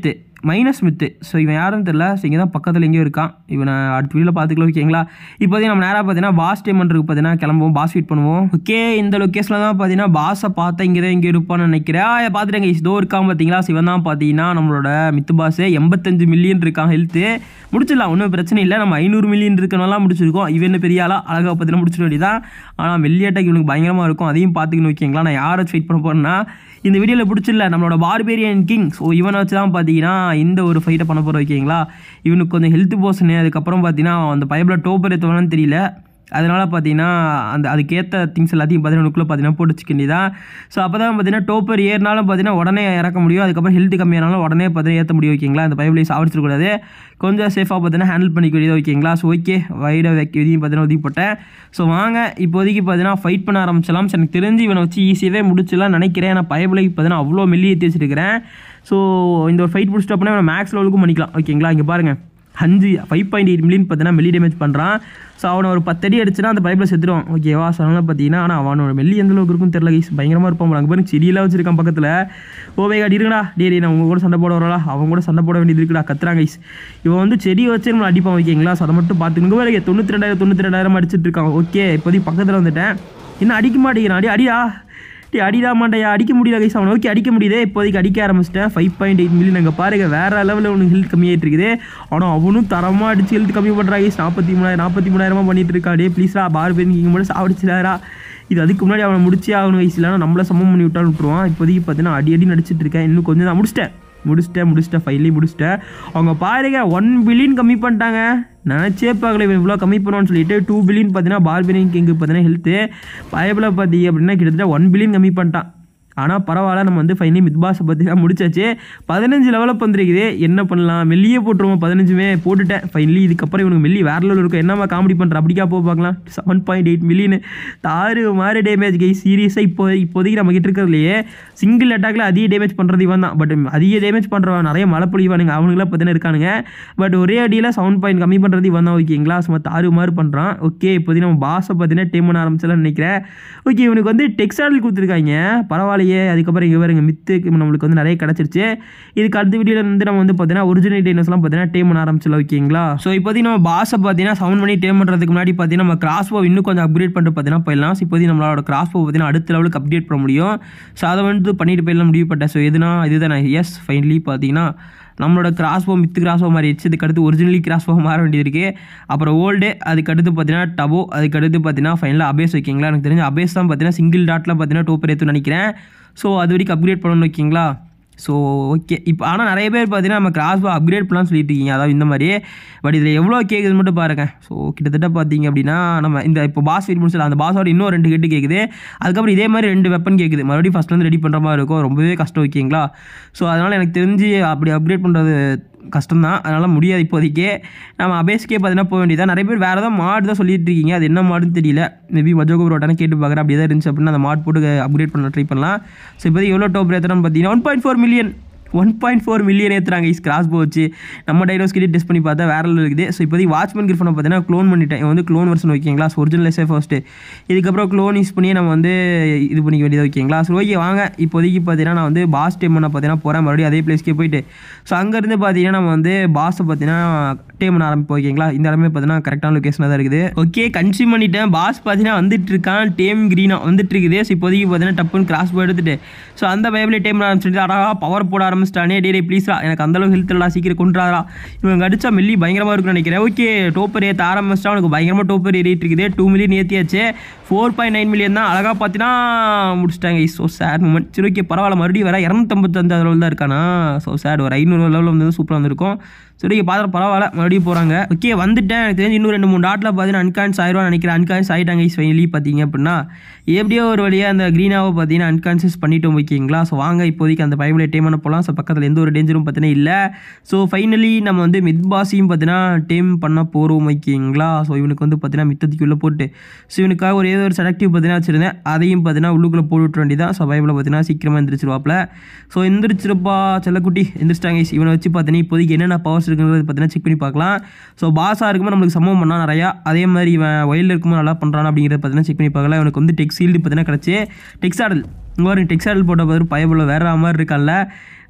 மைனஸ் மித்து ஸோ இவன் யாருன்னு தெரில ஸோ இங்கே தான் பக்கத்தில் எங்கேயும் இருக்கான் இவனை அடுத்த வீடியோவில் பார்த்துக்கலாம் ஓகேங்களா இப்போதைக்கு நம்ம நேராக பார்த்தீங்கன்னா பாஸ் டேமன்ருக்கு பார்த்தீங்கன்னா கிளம்புவோம் பாஸ் ஃபீட் பண்ணுவோம் ஓகே இந்த லொக்கேஷனில் தான் பார்த்தீங்கன்னா பாஸை பார்த்தா இங்கே தான் இங்கே இருப்பான்னு நினைக்கிறேன் ஆ, பார்த்துட்டேங்க இதோ இருக்கான் பார்த்தீங்களா ஸோ இவன் தான் பார்த்தீங்கன்னா நம்மளோட மித்து பாஸ் எண்பத்தஞ்சு மில்லியன் இருக்கான் ஹெல்த்து முடிச்சிடலாம் ஒன்றும் பிரச்சனை இல்லை நம்ம ஐநூறு மில்லியன் இருக்கனாலாம் முடிச்சிருக்கோம் இவன் என்ன பெரிய ஆளா அழகாக பார்த்தீங்கன்னா முடிச்சிட வேண்டியதான் ஆனால் வெள்ளி அட்டாக் இவனுக்கு பயங்கரமாக இருக்கும் அதையும் பார்த்துக்கணும் ஓகேங்களா நான் யாரை ஃபைட் பண்ண போறேன்னா இந்த வீடியோவில் பிடிச்சிடல நம்மளோட பார்பேரியன் கிங் ஸோ இவனை வச்சு தான் பார்த்தீங்கன்னா இந்த ஒரு ஃபைட்டை பண்ண போகிறோம் ஓகேங்களா இவனுக்கு கொஞ்சம் ஹெல்த் போர்ஷனு அதுக்கப்புறம் பார்த்தீங்கன்னா அந்த பைபிள் டோப்பர் எத்தவனான்னு தெரியல அதனால் பார்த்தீங்கன்னா அந்த அதுக்கேற்ற திங்ஸ் எல்லாத்தையும் பார்த்தீங்கன்னா உனக்குள்ளே பார்த்தீங்கன்னா போட்டு வச்சுக்க வேண்டியதான் ஸோ அப்போ தான் பார்த்தீங்கன்னா டோப்பர் ஏறினாலும் பார்த்தீங்கன்னா உடனே இறக்க முடியும் அதுக்கப்புறம் ஹெல்த் கம்மியானாலும் உடனே பார்த்தீங்கன்னா ஏற்ற முடியும் ஓகேங்களா அந்த பைபிளை சாவடிச்சிடக்கூடாது கொஞ்சம் சேஃபாக பார்த்தீங்கன்னா ஹேண்டில் பண்ணிக்க வேண்டியது ஓகேங்களா ஸோ ஓகே வைட வைக்க இதையும் பார்த்தீங்கன்னா ஒதுக்கி போட்டேன் ஸோ வாங்க இப்போதைக்கு பார்த்தீங்கன்னா ஃபைட் பண்ண ஆரம்பிச்சலாம் ஸோ எனக்கு தெரிஞ்சு இவனை வச்சு ஈஸியாகவே முடிச்சிடலாம் நினைக்கிறேன் நான் பைபிளைக்கு பார்த்தீங்கன்னா அவ்வளோ மெல்லி ஏற்றி வச்சிருக்கிறேன் ஸோ இந்த ஒரு ஃபைட் முடிச்சிட்டு அப்படின்னா இவனை மேக்ஸ் லெவலுக்கும் பண்ணிக்கலாம் ஓகேங்களா இங்கே பாருங்கள் அஞ்சு ஃபைவ் பாயிண்ட் எயிட் மில்லியன் பார்த்தீங்கன்னா மெல்லி டேமேஜ் பண்ணுறான் ஸோ அவனை ஒரு பத்தடி அடிச்சுனா அந்த பைப்பில் செத்துருவான் ஓகேவா ஸோ அதனால் பார்த்தீங்கன்னா ஆனால் அவனோட மெல்லி எந்த அளவுக்கு இருக்குன்னு தெரியல கைஸ் பயங்கரமாக இருப்பான் அங்கே பாருங்க செடியெல்லாம் வச்சிருக்கான் பக்கத்தில் ஓவே காடி இருக்குடா டே டே நான் உங்க கூட சண்டை போட வரலா அவங்க கூட சண்டை போட வேண்டியது இருக்குடா கத்துறாங்க கைஸ் இவன் வந்து செடியை வச்சு நம்மளை அடிப்பான் ஓகேங்களா ஸோ அதை மட்டும் பார்த்துக்கணும் பாருங்க தொண்ணூற்றி ரெண்டாயிரம் தொண்ணூற்றி ரெண்டாயிரம் அடிச்சிட்டு இருக்கான் ஓகே இப்போதைக்கு பக்கத்தில் வந்துட்டேன் இன்னும் அடிக்க மாட்டேங்கிறான் அடி அடியா டே அடிடா மாட்டையா அடிக்க முடியல கைஸ் அவனை ஓகே அடிக்க முடியுதே இப்போதைக்கு அடிக்க ஆரம்பிச்சிட்டேன் ஃபைவ் பாயிண்ட் எயிட் மில்லியன் அங்கே பாருங்க வேற லெவலில் அவனுக்கு ஹெல்த் கம்மியாயிட்டு இருக்குது ஆனால் அவனும் தரமாக அடிச்சு ஹெல்த் கம்மி பண்ணுறா கைஸ் நாற்பத்தி மூணாயிரம் நாற்பத்தி மூணாயிரமா பண்ணிட்டு இருக்கா டே ப்ளீஸ்ரா பார் பேர் நீங்கள் மட்டும் சாப்பிடுச்சிடாரா இது அதுக்கு முன்னாடி அவனை முடிச்சே ஆகணும் வயசு இல்லைனா நம்மள சமம் பண்ணி விட்டாலும் விட்டுருவான் இப்போதைக்கு பார்த்தீங்கன்னா அடி அடி நடிச்சிட்டு இருக்கேன் இன்னும் கொஞ்சம் தான் முடிச்சிட்டேன் முடிச்சிட்டேன் முடிச்சிட்டேன் ஃபைனலி முடிச்சிட்டேன் அவங்க பாருங்க ஒன் பில்லியன் கம்மி பண்ணிட்டாங்க நினச்சே பார்க்கல இவன் இவ்வளோ கம்மி பண்ணுவான்னு சொல்லிட்டு டூ பில்லியன் பார்த்தீங்கன்னா பார்பினிங் கிங்கு பார்த்தீங்கன்னா ஹெல்த்து பயபில் பார்த்தீங்க அப்படின்னா கிட்டத்தட்ட ஒன் பில்லியன் கம்மி பண்ணிட்டான் ஆனால் பரவாயில்ல நம்ம வந்து ஃபைனலி மித்பாஸை பார்த்தீங்கன்னா முடிச்சாச்சு பதினஞ்சு லெவலப் வந்துருக்குது என்ன பண்ணலாம் மெல்லியே போட்டுருவோம் பதினஞ்சுமே போட்டுட்டேன் ஃபைனலி இதுக்கப்புறம் இவனுக்கு மெல்லி வேற லெவல் இருக்கும் என்னம்மா காமெடி பண்ணுற அப்படிக்கா போ பார்க்கலாம் செவன் பாயிண்ட் எயிட் மில்லியன் தாறு மாதிரி டேமேஜ் கை சீரியஸாக இப்போ இப்போதைக்கு நம்ம கிட்ட இருக்கிறதுலையே சிங்கிள் அட்டாக்ல அதிக டேமேஜ் பண்ணுறது இவன் தான் பட் அதிக டேமேஜ் பண்ணுறவன் நிறைய மழை பொழிவானுங்க அவனுங்களாம் பார்த்தீங்கன்னா இருக்கானுங்க பட் ஒரே அடியில் செவன் பாயிண்ட் கம்மி பண்ணுறது இவன் தான் ஓகேங்களா சும்மா தாறு மாதிரி பண்ணுறான் ஓகே இப்போதைக்கு நம்ம பாஸை பார்த்தீங்கன்னா டீம் பண்ண ஆரம்பிச்சலாம்னு நினைக்கிறேன் ஓகே இவனுக்கு வந்து டெக்ஸ்டைல் கொடுத்துருக்காங்க பரவாயில்லையே அதுக்கப்புறம் இங்கே பாருங்க மித்து நம்மளுக்கு வந்து நிறைய கிடச்சிருச்சு இதுக்கு அடுத்த வீடியோவில் வந்து நம்ம வந்து பார்த்தீங்கன்னா ஒரிஜினல் டைனஸ்லாம் பார்த்தீங்கன்னா டேம் பண்ண ஆரம்பிச்சல ஓகேங்களா ஸோ இப்போதைக்கு நம்ம பாஸை பார்த்தீங்கன்னா சவுண்ட் பண்ணி டேம் பண்ணுறதுக்கு முன்னாடி பார்த்தீங்கன்னா நம்ம கிராஸ் போ இன்னும் கொஞ்சம் அப்கிரேட் பண்ணிட்டு பார்த்தீங்கன்னா போயிடலாம் ஸோ இப்போதைக்கு நம்மளோட கிராஸ் போ பார்த்தீங்கன்னா அடுத்த லெவலுக்கு அப்டேட் பண்ண முடியும் ஸோ அதை வந்து பண்ணிட்டு போயிடலாம் முடிவு பட்டேன் ஸோ எதுனா இதுதான் எஸ் ஃபைனலி பார்த்தீங்கன்னா நம்மளோட கிராஸ் போ மித்து கிராஸ் போ மாறிடுச்சு இதுக்கு அடுத்து ஒரிஜினலி கிராஸ் போ மாற வேண்டியது இருக்குது அப்புறம் ஓல்டு அதுக்கு அடுத்து பார்த்தீங்கன்னா டபோ அதுக்கு அடுத்து பார்த்தீங்கன்னா ஃபைனலாக அபேஸ் ஓகேங்களா எனக்கு தெரிஞ்ச அபேஸ் தான் பார்த்தீங்கன்னா சிங்கிள் டாட்டில் பார்த்தீங்கன்னா டோப்பர் ஏற்றுன்னு நினைக்கிறேன் ஸோ அது வரைக்கும் அப்கிரேட் பண்ணணும் ஓகேங்களா ஸோ ஓகே இப்போ ஆனால் நிறைய பேர் பார்த்தீங்கன்னா நம்ம கிராஸ் போ அப்கிரேட் பண்ணலாம்னு சொல்லிட்டு இருக்கீங்க அதாவது இந்த மாதிரி பட் இதில் எவ்வளோ கேட்குது மட்டும் பாருங்க ஸோ கிட்டத்தட்ட பார்த்தீங்க அப்படின்னா நம்ம இந்த இப்போ பாஸ் ஃபீட் முடிச்சல அந்த பாஸோட இன்னும் ரெண்டு கெட்டு கேட்குது அதுக்கப்புறம் இதே மாதிரி ரெண்டு வெப்பன் கேட்குது மறுபடியும் ஃபஸ்ட்லேருந்து ரெடி பண்ணுற மாதிரி இருக்கும் ரொம்பவே கஷ்டம் ஓகேங்களா ஸோ அதனால் எனக்கு தெரிஞ்சு அப்படி அப்கிரேட் பண்ணுறது கஷ்டம் தான் அதனால் முடியாது இப்போதைக்கு நம்ம அபேஸ்க்கே பார்த்தீங்கன்னா போக வேண்டியதான் நிறைய பேர் வேறு ஏதாவது மாடு தான் சொல்லிட்டு இருக்கீங்க அது என்ன மாடுன்னு தெரியல மேபி மஜோகோ ரோட்டானே கேட்டு பார்க்குறேன் அப்படி தான் இருந்துச்சு அப்படின்னா அந்த மாட் போட்டு அப்கிரேட் பண்ண ட்ரை பண்ணலாம் ஸோ இப்போதைக்கு எவ்வளோ டோப் ஏற்றுறோம்னு பார்த்தீங்கன்னா one point four million one point four million ஏற்றுறாங்க இஸ் கிராஸ் போ வச்சு நம்ம டைனோஸ் கிட்டே டெஸ்ட் பண்ணி பார்த்தா வேற level இருக்குது ஸோ இப்போதைக்கு வாட்ச்மேன் கிரிஃபனை பார்த்தீங்கன்னா க்ளோன் பண்ணிட்டேன் இவன் வந்து க்ளோன் வெர்ஷன் ஓகேங்களா ஸோ ஒரிஜினல் எஸ்ஏ ஃபர்ஸ்ட்டு இதுக்கப்புறம் க்ளோன் யூஸ் பண்ணி நம்ம வந்து இது பண்ணிக்க வேண்டியது ஓகேங்களா ஸோ ஓகே வாங்க இப்போதைக்கு பார்த்தீங்கன்னா நான் வந்து பாஸ் டேம் பண்ண பார்த்தீங்கன்னா போகிறேன் மறுபடியும் அதே பிளேஸ்க்கே போயிட்டு ஸோ அங்கேருந்து பார்த்தீங்கன்னா நம்ம வந்து பாஸை பார்த்தீங்கன்னா டேம் பண்ண ஆரம்பிப்போம் ஓகேங்களா இந்த இடமே பார்த்தீங்கன்னா கரெக்டான லொக்கேஷனாக தான் இருக்குது ஓகே கன்சியூம் பண்ணிட்டேன் பாஸ் பார்த்தீங்கன்னா வந்துட்டு இருக்கான் டேம் க்ரீனாக வந்துட்டு இருக்குது ஸோ இப்போதைக்கு பார்த்தீங்கன்னா டப்புன்னு கிராஸ் போய் எடுத்துட்டு ஸோ அந்த பைபிள் டேம் பண்ண ஆரம்பிச்சிட்டு அடா பவர் போட ஆரம்பிச்சிட்டானே டே டே ப்ளீஸ்ரா எனக்கு அந்தளவு ஹெல்த் இல்லடா சீக்கிரம் கொண்டுறாரா இவங்க அடிச்சா மெல்லி பயங்கரமாக இருக்குன்னு நினைக்கிறேன் ஓகே டோப்பர் ஏற்ற ஆரம்பிச்சிட்டா அவனுக்கு பயங்கரமாக டோப்பர் ஏறிட்டு இருக்குது டூ மில்லியன் ஏற்றியாச்சு ஃபோர் பாயிண்ட் நைன் மில்லியன் தான் அழகாக பார்த்தீங்கன்னா முடிச்சிட்டாங்க ஸோ சேட் மூமெண்ட் சரி ஓகே பரவாயில்ல மறுபடியும் வர இரநூத்தம்பத்தஞ்சு லெவல் தான் இருக்கானா ஸோ சேட் ஒரு ஐநூறு லெவலில் வந்து சூப்பராக வந்திருக்கும் சரி பார்த்து பரவாயில்ல மறுபடியும் போகிறாங்க ஓகே வந்துட்டேன் எனக்கு தெரிஞ்சு இன்னும் ரெண்டு மூணு டாட்டில் பார்த்தீங்கன்னா அன்கான்ஸ் ஆயிரம் நினைக்கிறேன் அன்கான்ஸ் ஆகிட்டாங்க ஃபைனலி பார்த்தீங்க அப்படின்னா எப்படியோ ஒரு வழியாக அந்த க்ரீனாவை பார்த்தீங்கன்னா அன்கான்சியஸ் பண்ணிட்டோம் ஓகேங்களா ஸோ வாங்க இப்போதைக்கு அந்த பைபிளை டேம் பண்ண போகலாம் ஸோ பக்கத்தில் எந்த ஒரு டேஞ்சரும் பார்த்தீங்கன்னா இல்லை ஸோ ஃபைனலி நம்ம வந்து மித் பாஸையும் பார்த்தீங்கன்னா டேம் பண்ண போகிறோம் ஓகேங்களா ஸோ இவனுக்கு வந்து பார்த்தீங்கன்னா மித்தத்துக்கு உள்ளே போட்டு ஸோ இவனுக்காக ஒரு ஏதோ ஒரு செலக்டிவ் பார்த்தீங்கன்னா வச்சுருந்தேன் அதையும் பார்த்தீங்கன்னா உள்ளுக்குள்ளே போட்டு விட்டு வேண்டியதான் ஸோ பைபிளை பார்த்தீங்கன்னா சீக்கிரமாக எந்திரிச்சிருவாப்பில் ஸோ எந்திரிச்சிருப்பா செல்லக்குட்டி எந்திரிச்சிட்டாங்க இவனை வச்சு பார்த்தீங்கன்னா இப்போதைக்கு என்னென்ன பவர்ஸ் இருக்குங்கிறது பார்த்தீங்கன்னா செக் பண்ணி பார்க்கலாம் ஸோ பாஸாக இருக்கும்போது நம்மளுக்கு சம்பவம் பண்ணால் நிறையா அதே மாதிரி இவன் வயலில் இருக்கும்போது நல்லா பண்ணுறான் அப்படிங்கிறத பார்த்தீங்கன்னா செக் பண்ணி பார்க்கலாம் இவனுக்கு வந்து டெக் சீல்டு பார்த்தீங்கன்னா கிடச்சி டெக்ஸாடல் இங்கே ஒரு டெக்ஸாடல் போட்ட பதில் பயபுள்ள வேற மாதிரி இருக்கான்ல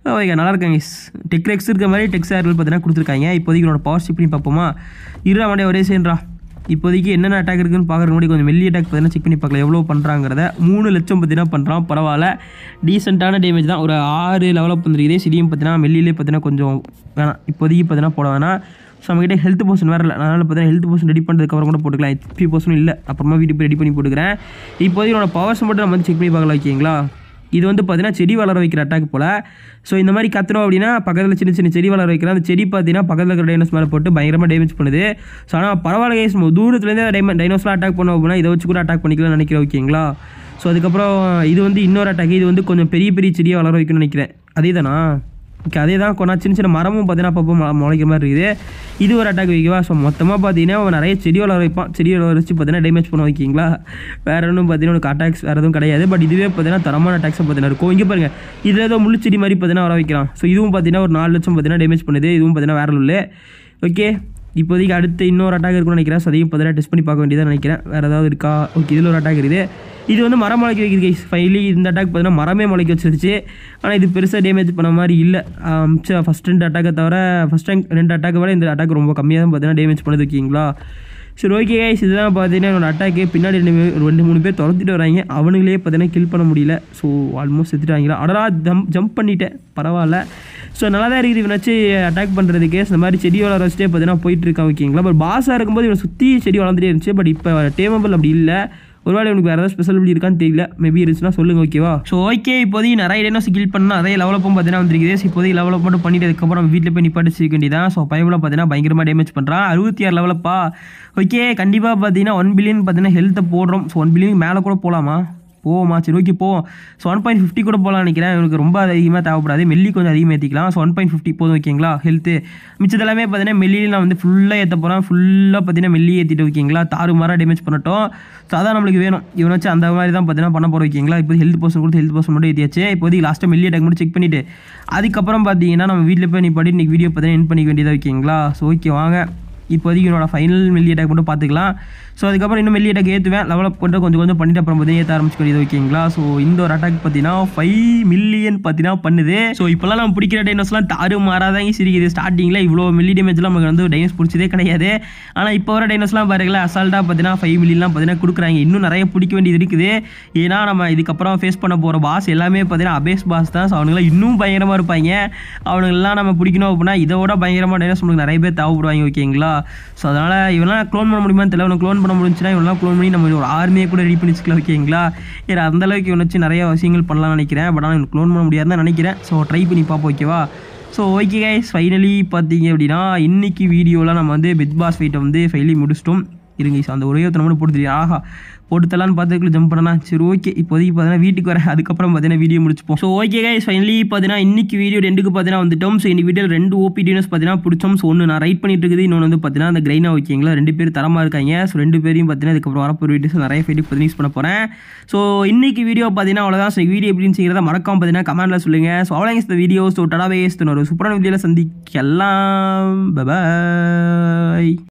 ஓகே நல்லா இருக்காங்க டெக் ரெக்ஸ் இருக்க மாதிரி டெக்ஸ் ஏர்கள் பார்த்தீங்கன்னா கொடுத்துருக்காங்க இப்போதைக்கு என்னோட பவர் ஷிப் பண்ணி பார்ப்போமா இருடா வண்டியை ஒரே சேர்றா இப்போதைக்கு என்னென்ன அட்டாக் இருக்குன்னு பார்க்குறதுக்கு முன்னாடி கொஞ்சம் மெல்லி அட்டாக் பார்த்தீங்கன்னா செக் பண்ணி பார்க்கலாம் எவ்வளோ பண்ணுறாங்கிறத மூணு லட்சம் பார்த்தீங்கன்னா பண்ணுறான் பரவாயில்ல டீசெண்டான டேமேஜ் தான் ஒரு ஆறு லெவலப் வந்துருக்குதே சிடியும் பார்த்தீங்கன்னா மெல்லிலே பார்த்தீங்கன்னா கொஞ்சம் வேணாம் இப்போதைக்கு பார்த்தீங்கன்னா போட வேணாம் ஸோ நம்மகிட்ட ஹெல்த் போர்ஷன் வேறு இல்லை அதனால் பார்த்தீங்கன்னா ஹெல்த் போர்ஷன் ரெடி பண்ணுறதுக்கப்புறம் கூட போட்டுக்கலாம் ஹெச்பி போர்ஷனும் இல்லை அப்புறமா வீட்டுக்கு போய் ரெடி பண்ணி போட்டுக்கிறேன் இப்போதைக்கு என்னோட பவர்ஸ் மட்டும் நம்ம வந்து செக் பண்ணி பார்க்கலாம் ஓகேங்களா இது வந்து பார்த்தீங்கன்னா செடி வளர வைக்கிற அட்டாக் போல் ஸோ இந்த மாதிரி கத்துறோம் அப்படின்னா பக்கத்தில் சின்ன சின்ன செடி வளர வைக்கிறோம் அந்த செடி பார்த்தீங்கன்னா பக்கத்தில் இருக்கிற டைனோஸ் மேலே போட்டு பயங்கரமாக டேமேஜ் பண்ணுது ஸோ ஆனால் பரவாயில்ல கேஸ் தூரத்துலேருந்தே டைம டைனோஸ்லாம் அட்டாக் பண்ணோம் அப்படின்னா இதை வச்சு கூட அட்டாக் பண்ணிக்கலாம்னு நினைக்கிறேன் ஓகேங்களா ஸோ அதுக்கப்புறம் இது வந்து இன்னொரு அட்டாக் இது வந்து கொஞ்சம் பெரிய பெரிய செடியை வளர வைக்கணும்னு நினைக்கிறேன் அதே தானா ஓகே அதே தான் கொண்டா சின்ன சின்ன மரமும் பார்த்தீங்கன்னா அப்பப்போ மொ- முளைக்கிற மாதிரி இருக்குது இது ஒரு அட்டாக் வைக்கவா ஸோ மொத்தமாக பார்த்தீங்கன்னா அவன் நிறைய செடி வளர வைப்பான் செடி வளர வச்சு பார்த்தீங்கன்னா டேமேஜ் பண்ண வைக்கிங்களா வேறு ஒன்றும் பார்த்தீங்கன்னா உனக்கு அட்டாக்ஸ் வேறு எதுவும் கிடையாது பட் இதுவே பார்த்தீங்கன்னா தரமான அட்டாக்ஸ் பார்த்தீங்கன்னா இருக்கும் இங்கே பாருங்க இதில் ஏதோ முள்ளு செடி மாதிரி பார்த்தீங்கன்னா வர வைக்கிறான் ஸோ இதுவும் பார்த்தீங்கன்னா ஒரு நாலு லட்சம் பார்த்தீங்கன்னா டேமேஜ் பண்ணுது இதுவும் பார்த்தீங்கன்னா வேற உள்ள ஓகே இப்போதைக்கு அடுத்து இன்னொரு அட்டாக் இருக்குன்னு நினைக்கிறேன் ஸோ அதையும் பார்த்தீங்கன்னா டெஸ்ட் பண்ணி பார்க்க வேண்டியதாக நினைக்கிறேன் வேறு ஏதாவது இருக்கா ஓகே இதில் ஒரு அட்டாக் இருக்குது இது வந்து மரம் முளைக்க வைக்கிறது கைஸ் ஃபைனலி இந்த அட்டாக் பார்த்தீங்கன்னா மரமே முளைக்க வச்சிருச்சு ஆனால் இது பெருசாக டேமேஜ் பண்ண மாதிரி இல்லை ஃபஸ்ட் ரெண்டு அட்டாக்கை தவிர ஃபஸ்ட் டைம் ரெண்டு அட்டாக்கை விட இந்த அட்டாக் ரொம்ப கம்மியாக தான் பார்த்தீங்கன்னா டேமேஜ் பண்ணுது ஓகேங்களா சரி ஓகே கைஸ் இதுதான் பார்த்தீங்கன்னா என்னோட அட்டாக்கு பின்னாடி ரெண்டு பேர் ரெண்டு மூணு பேர் துரத்திட்டு வராங்க அவனுங்களே பார்த்தீங்கன்னா கில் பண்ண முடியல ஸோ ஆல்மோஸ்ட் செத்துட்டாங்களா அடரா ஜம்ப் ஜம்ப் பண்ணிட்டேன் பரவாயில்ல ஸோ நல்லா தான் இருக்குது இவனாச்சு அட்டாக் பண்ணுறதுக்கு இந்த மாதிரி செடி வளர வச்சுட்டே பார்த்தீங்கன்னா போயிட்டு இருக்கான் ஓகேங்களா பட் பாஸாக இருக்கும்போது இவனை சுற்றி செடி வளர்ந்துட்டே இருந்துச்சு பட் இப்போ டேமபிள் அப்படி இல்லை ஒருவேளை உனக்கு வேறு ஏதாவது ஸ்பெஷல் இப்படி இருக்கான்னு தெரியல மேபி இருந்துச்சுன்னா சொல்லுங்க ஓகேவா ஸோ ஓகே இப்போதைக்கு நிறைய டைனோஸ் கில் பண்ணால் அதே லெவலப்பும் பார்த்தீங்கன்னா வந்திருக்குது ஸோ இப்போதைக்கு லெவலப் மட்டும் பண்ணிட்டு அதுக்கப்புறம் நம்ம வீட்டில் போய் நிப்பாட்டி வச்சுக்க வேண்டியதான் ஸோ பைபில் பார்த்தீங்கன்னா பயங்கரமாக டேமேஜ் பண்ணுறான் அறுபத்தி ஆறு லெவலப்பா ஓகே கண்டிப்பாக பார்த்தீங்கன்னா ஒன் பில்லியன் பார்த்தீங்கன்னா ஹெல்த்தை போடுறோம் ஸோ ஒன் பில்லியன் மேலே கூட போகலாமா போவோமா சரி ஓகே போவோம் ஸோ ஒன் பாயிண்ட் ஃபிஃப்டி கூட போகலாம்னு நினைக்கிறேன் எனக்கு ரொம்ப அதிகமாக தேவைப்படாது மெல்லி கொஞ்சம் அதிகமாக ஏற்றிக்கலாம் ஸோ ஒன் பாயிண்ட் ஃபிஃப்டி போதும் ஓகேங்களா ஹெல்த்து மிச்சது எல்லாமே பார்த்தீங்கன்னா மெல்லியில் நான் வந்து ஃபுல்லாக ஏற்ற போகிறேன் ஃபுல்லாக பார்த்தீங்கன்னா மெல்லி ஏற்றிட்டு ஓகேங்களா தாறு மாறாக டேமேஜ் பண்ணட்டும் ஸோ அதான் நம்மளுக்கு வேணும் இவனை வச்சு அந்த மாதிரி தான் பார்த்தீங்கன்னா பண்ண போகிறோம் ஓகேங்களா இப்போ ஹெல்த் பர்சன் கொடுத்து ஹெல்த் பர்சன் மட்டும் ஏற்றியாச்சு இப்போதைக்கு லாஸ்ட்டாக மெல்லி அட்டாக் மட்டும் செக் பண்ணிவிட்டு அதுக்கப்புறம் பார்த்தீங்கன்னா நம்ம வீட்டில் போய் நீ பாடி இன்றைக்கி வீடியோ பார்த்தீங்கன்னா என் பண்ணிக்க வேண்டியதாக ஓகேங்களா ஸோ ஓகே வாங்க இப்போதைக்கு என்னோட ஃபைனல் மெல்லி அட்டாக் மட்டும் பார்த்துக்கலாம் ஸோ அதுக்கப்புறம் இன்னும் மெல்லி அட்டாக் ஏற்றுவேன் லெவலப் பண்ணிட்டு கொஞ்சம் கொஞ்சம் பண்ணிட்டு அப்புறம் பார்த்தீங்கன்னா ஏற்ற ஆரம்பிச்சு வேண்டியது ஓகேங்களா ஸோ இந்த ஒரு அட்டாக் பார்த்தீங்கன்னா ஃபைவ் மில்லியன் பார்த்தீங்கன்னா பண்ணுது ஸோ இப்போல்லாம் நம்ம பிடிக்கிற டைனோஸ்லாம் தாறு மாறாதான் சிரிக்குது ஸ்டார்டிங்கில் இவ்வளோ மில்லி டேமேஜ்லாம் நமக்கு வந்து டைனோஸ் பிடிச்சதே கிடையாது ஆனால் இப்போ வர டைனோஸ்லாம் பாருங்களேன் அசால்ட்டாக பார்த்தீங்கன்னா ஃபைவ் மில்லியன்லாம் பார்த்தீங்கன்னா கொடுக்குறாங்க இன்னும் நிறைய பிடிக்க வேண்டியது இருக்குது ஏன்னா நம்ம இதுக்கப்புறம் ஃபேஸ் பண்ண போகிற பாஸ் எல்லாமே பார்த்தீங்கன்னா அபேஸ் பாஸ் தான் ஸோ அவனுங்களாம் இன்னும் பயங்கரமாக இருப்பாங்க அவனுங்கெல்லாம் நம்ம பிடிக்கணும் அப்படின்னா இதை விட பயங்கரமாக டைனோஸ் நம்மளுக்கு நிறைய பேர் தேவைப்படுவாங்க ஓகேங்களா ஸோ அதனால் இவெல்லாம் க்ளோன் பண்ண முடியுமான்னு தெரியல இவனை க்ளோன் பண்ண முடிஞ்சுன்னா இவெல்லாம் க்ளோன் பண்ணி நம்ம ஒரு ஆர்மியை கூட ரெடி பண்ணி வச்சுக்கலாம் ஓகேங்களா ஏன்னா அந்த அளவுக்கு இவனை வச்சு நிறைய விஷயங்கள் பண்ணலாம்னு நினைக்கிறேன் பட் ஆனால் க்ளோன் பண்ண முடியாதுன்னு தான் நினைக்கிறேன் ஸோ ட்ரை பண்ணி பார்ப்போம் ஓகேவா ஸோ ஓகே கைஸ் ஃபைனலி பார்த்தீங்க அப்படின்னா இன்னைக்கு வீடியோவில் நம்ம வந்து பிக் பாஸ் ஃபைட்டை வந்து ஃபைனலி முடிச்சிட்டோம் இருங்க guys, அந்த ஒரே ஒருத்தனை மட்டும் போட்டு தெரியும் ஆஹா போட்டு தரலான்னு பார்த்துக்குள்ள ஜம்ப் பண்ணனா சரி ஓகே இப்போதைக்கு பார்த்தீங்கன்னா வீட்டுக்கு வரேன் அதுக்கப்புறம் பார்த்தீங்கன்னா வீடியோ முடிச்சுப்போம் ஸோ ஓகே கைஸ் ஃபைனலி பார்த்தீங்கன்னா இன்னைக்கு வீடியோ ரெண்டுக்கு பார்த்தீங்கன்னா வந்துட்டோம் ஸோ இந்த வீடியோ ரெண்டு ஓபி டினஸ் பார்த்தீங்கன்னா பிடிச்சோம் ஸோ ஒன்று நான் ரைட் பண்ணிட்டு இருக்குது இன்னொன்று வந்து பார்த்தீங்கன்னா அந்த கிரைனா ஓகேங்களா ரெண்டு பேர் தரமாக இருக்காங்க ஸோ ரெண்டு பேரையும் பார்த்தீங்கன்னா அதுக்கப்புறம் வரப்போ வீடியோஸ் நிறைய ஃபைட்டு பார்த்தீங்கன்னா யூஸ் பண்ண போகிறேன் ஸோ இன்னைக்கு வீடியோ பார்த்தீங்கன்னா அவ்வளோதான் ஸோ வீடியோ எப்படின்னு செய்கிறத மறக்காம பார்த்தீங்கன்னா கமெண்ட்டில் சொல்லுங்கள் ஸோ அவ்வளோ இந்த வீடியோ ஸோ டடா வேஸ்ட் ஒரு சூப்பரான வீடியோவில் சந்திக்கலாம் பாய்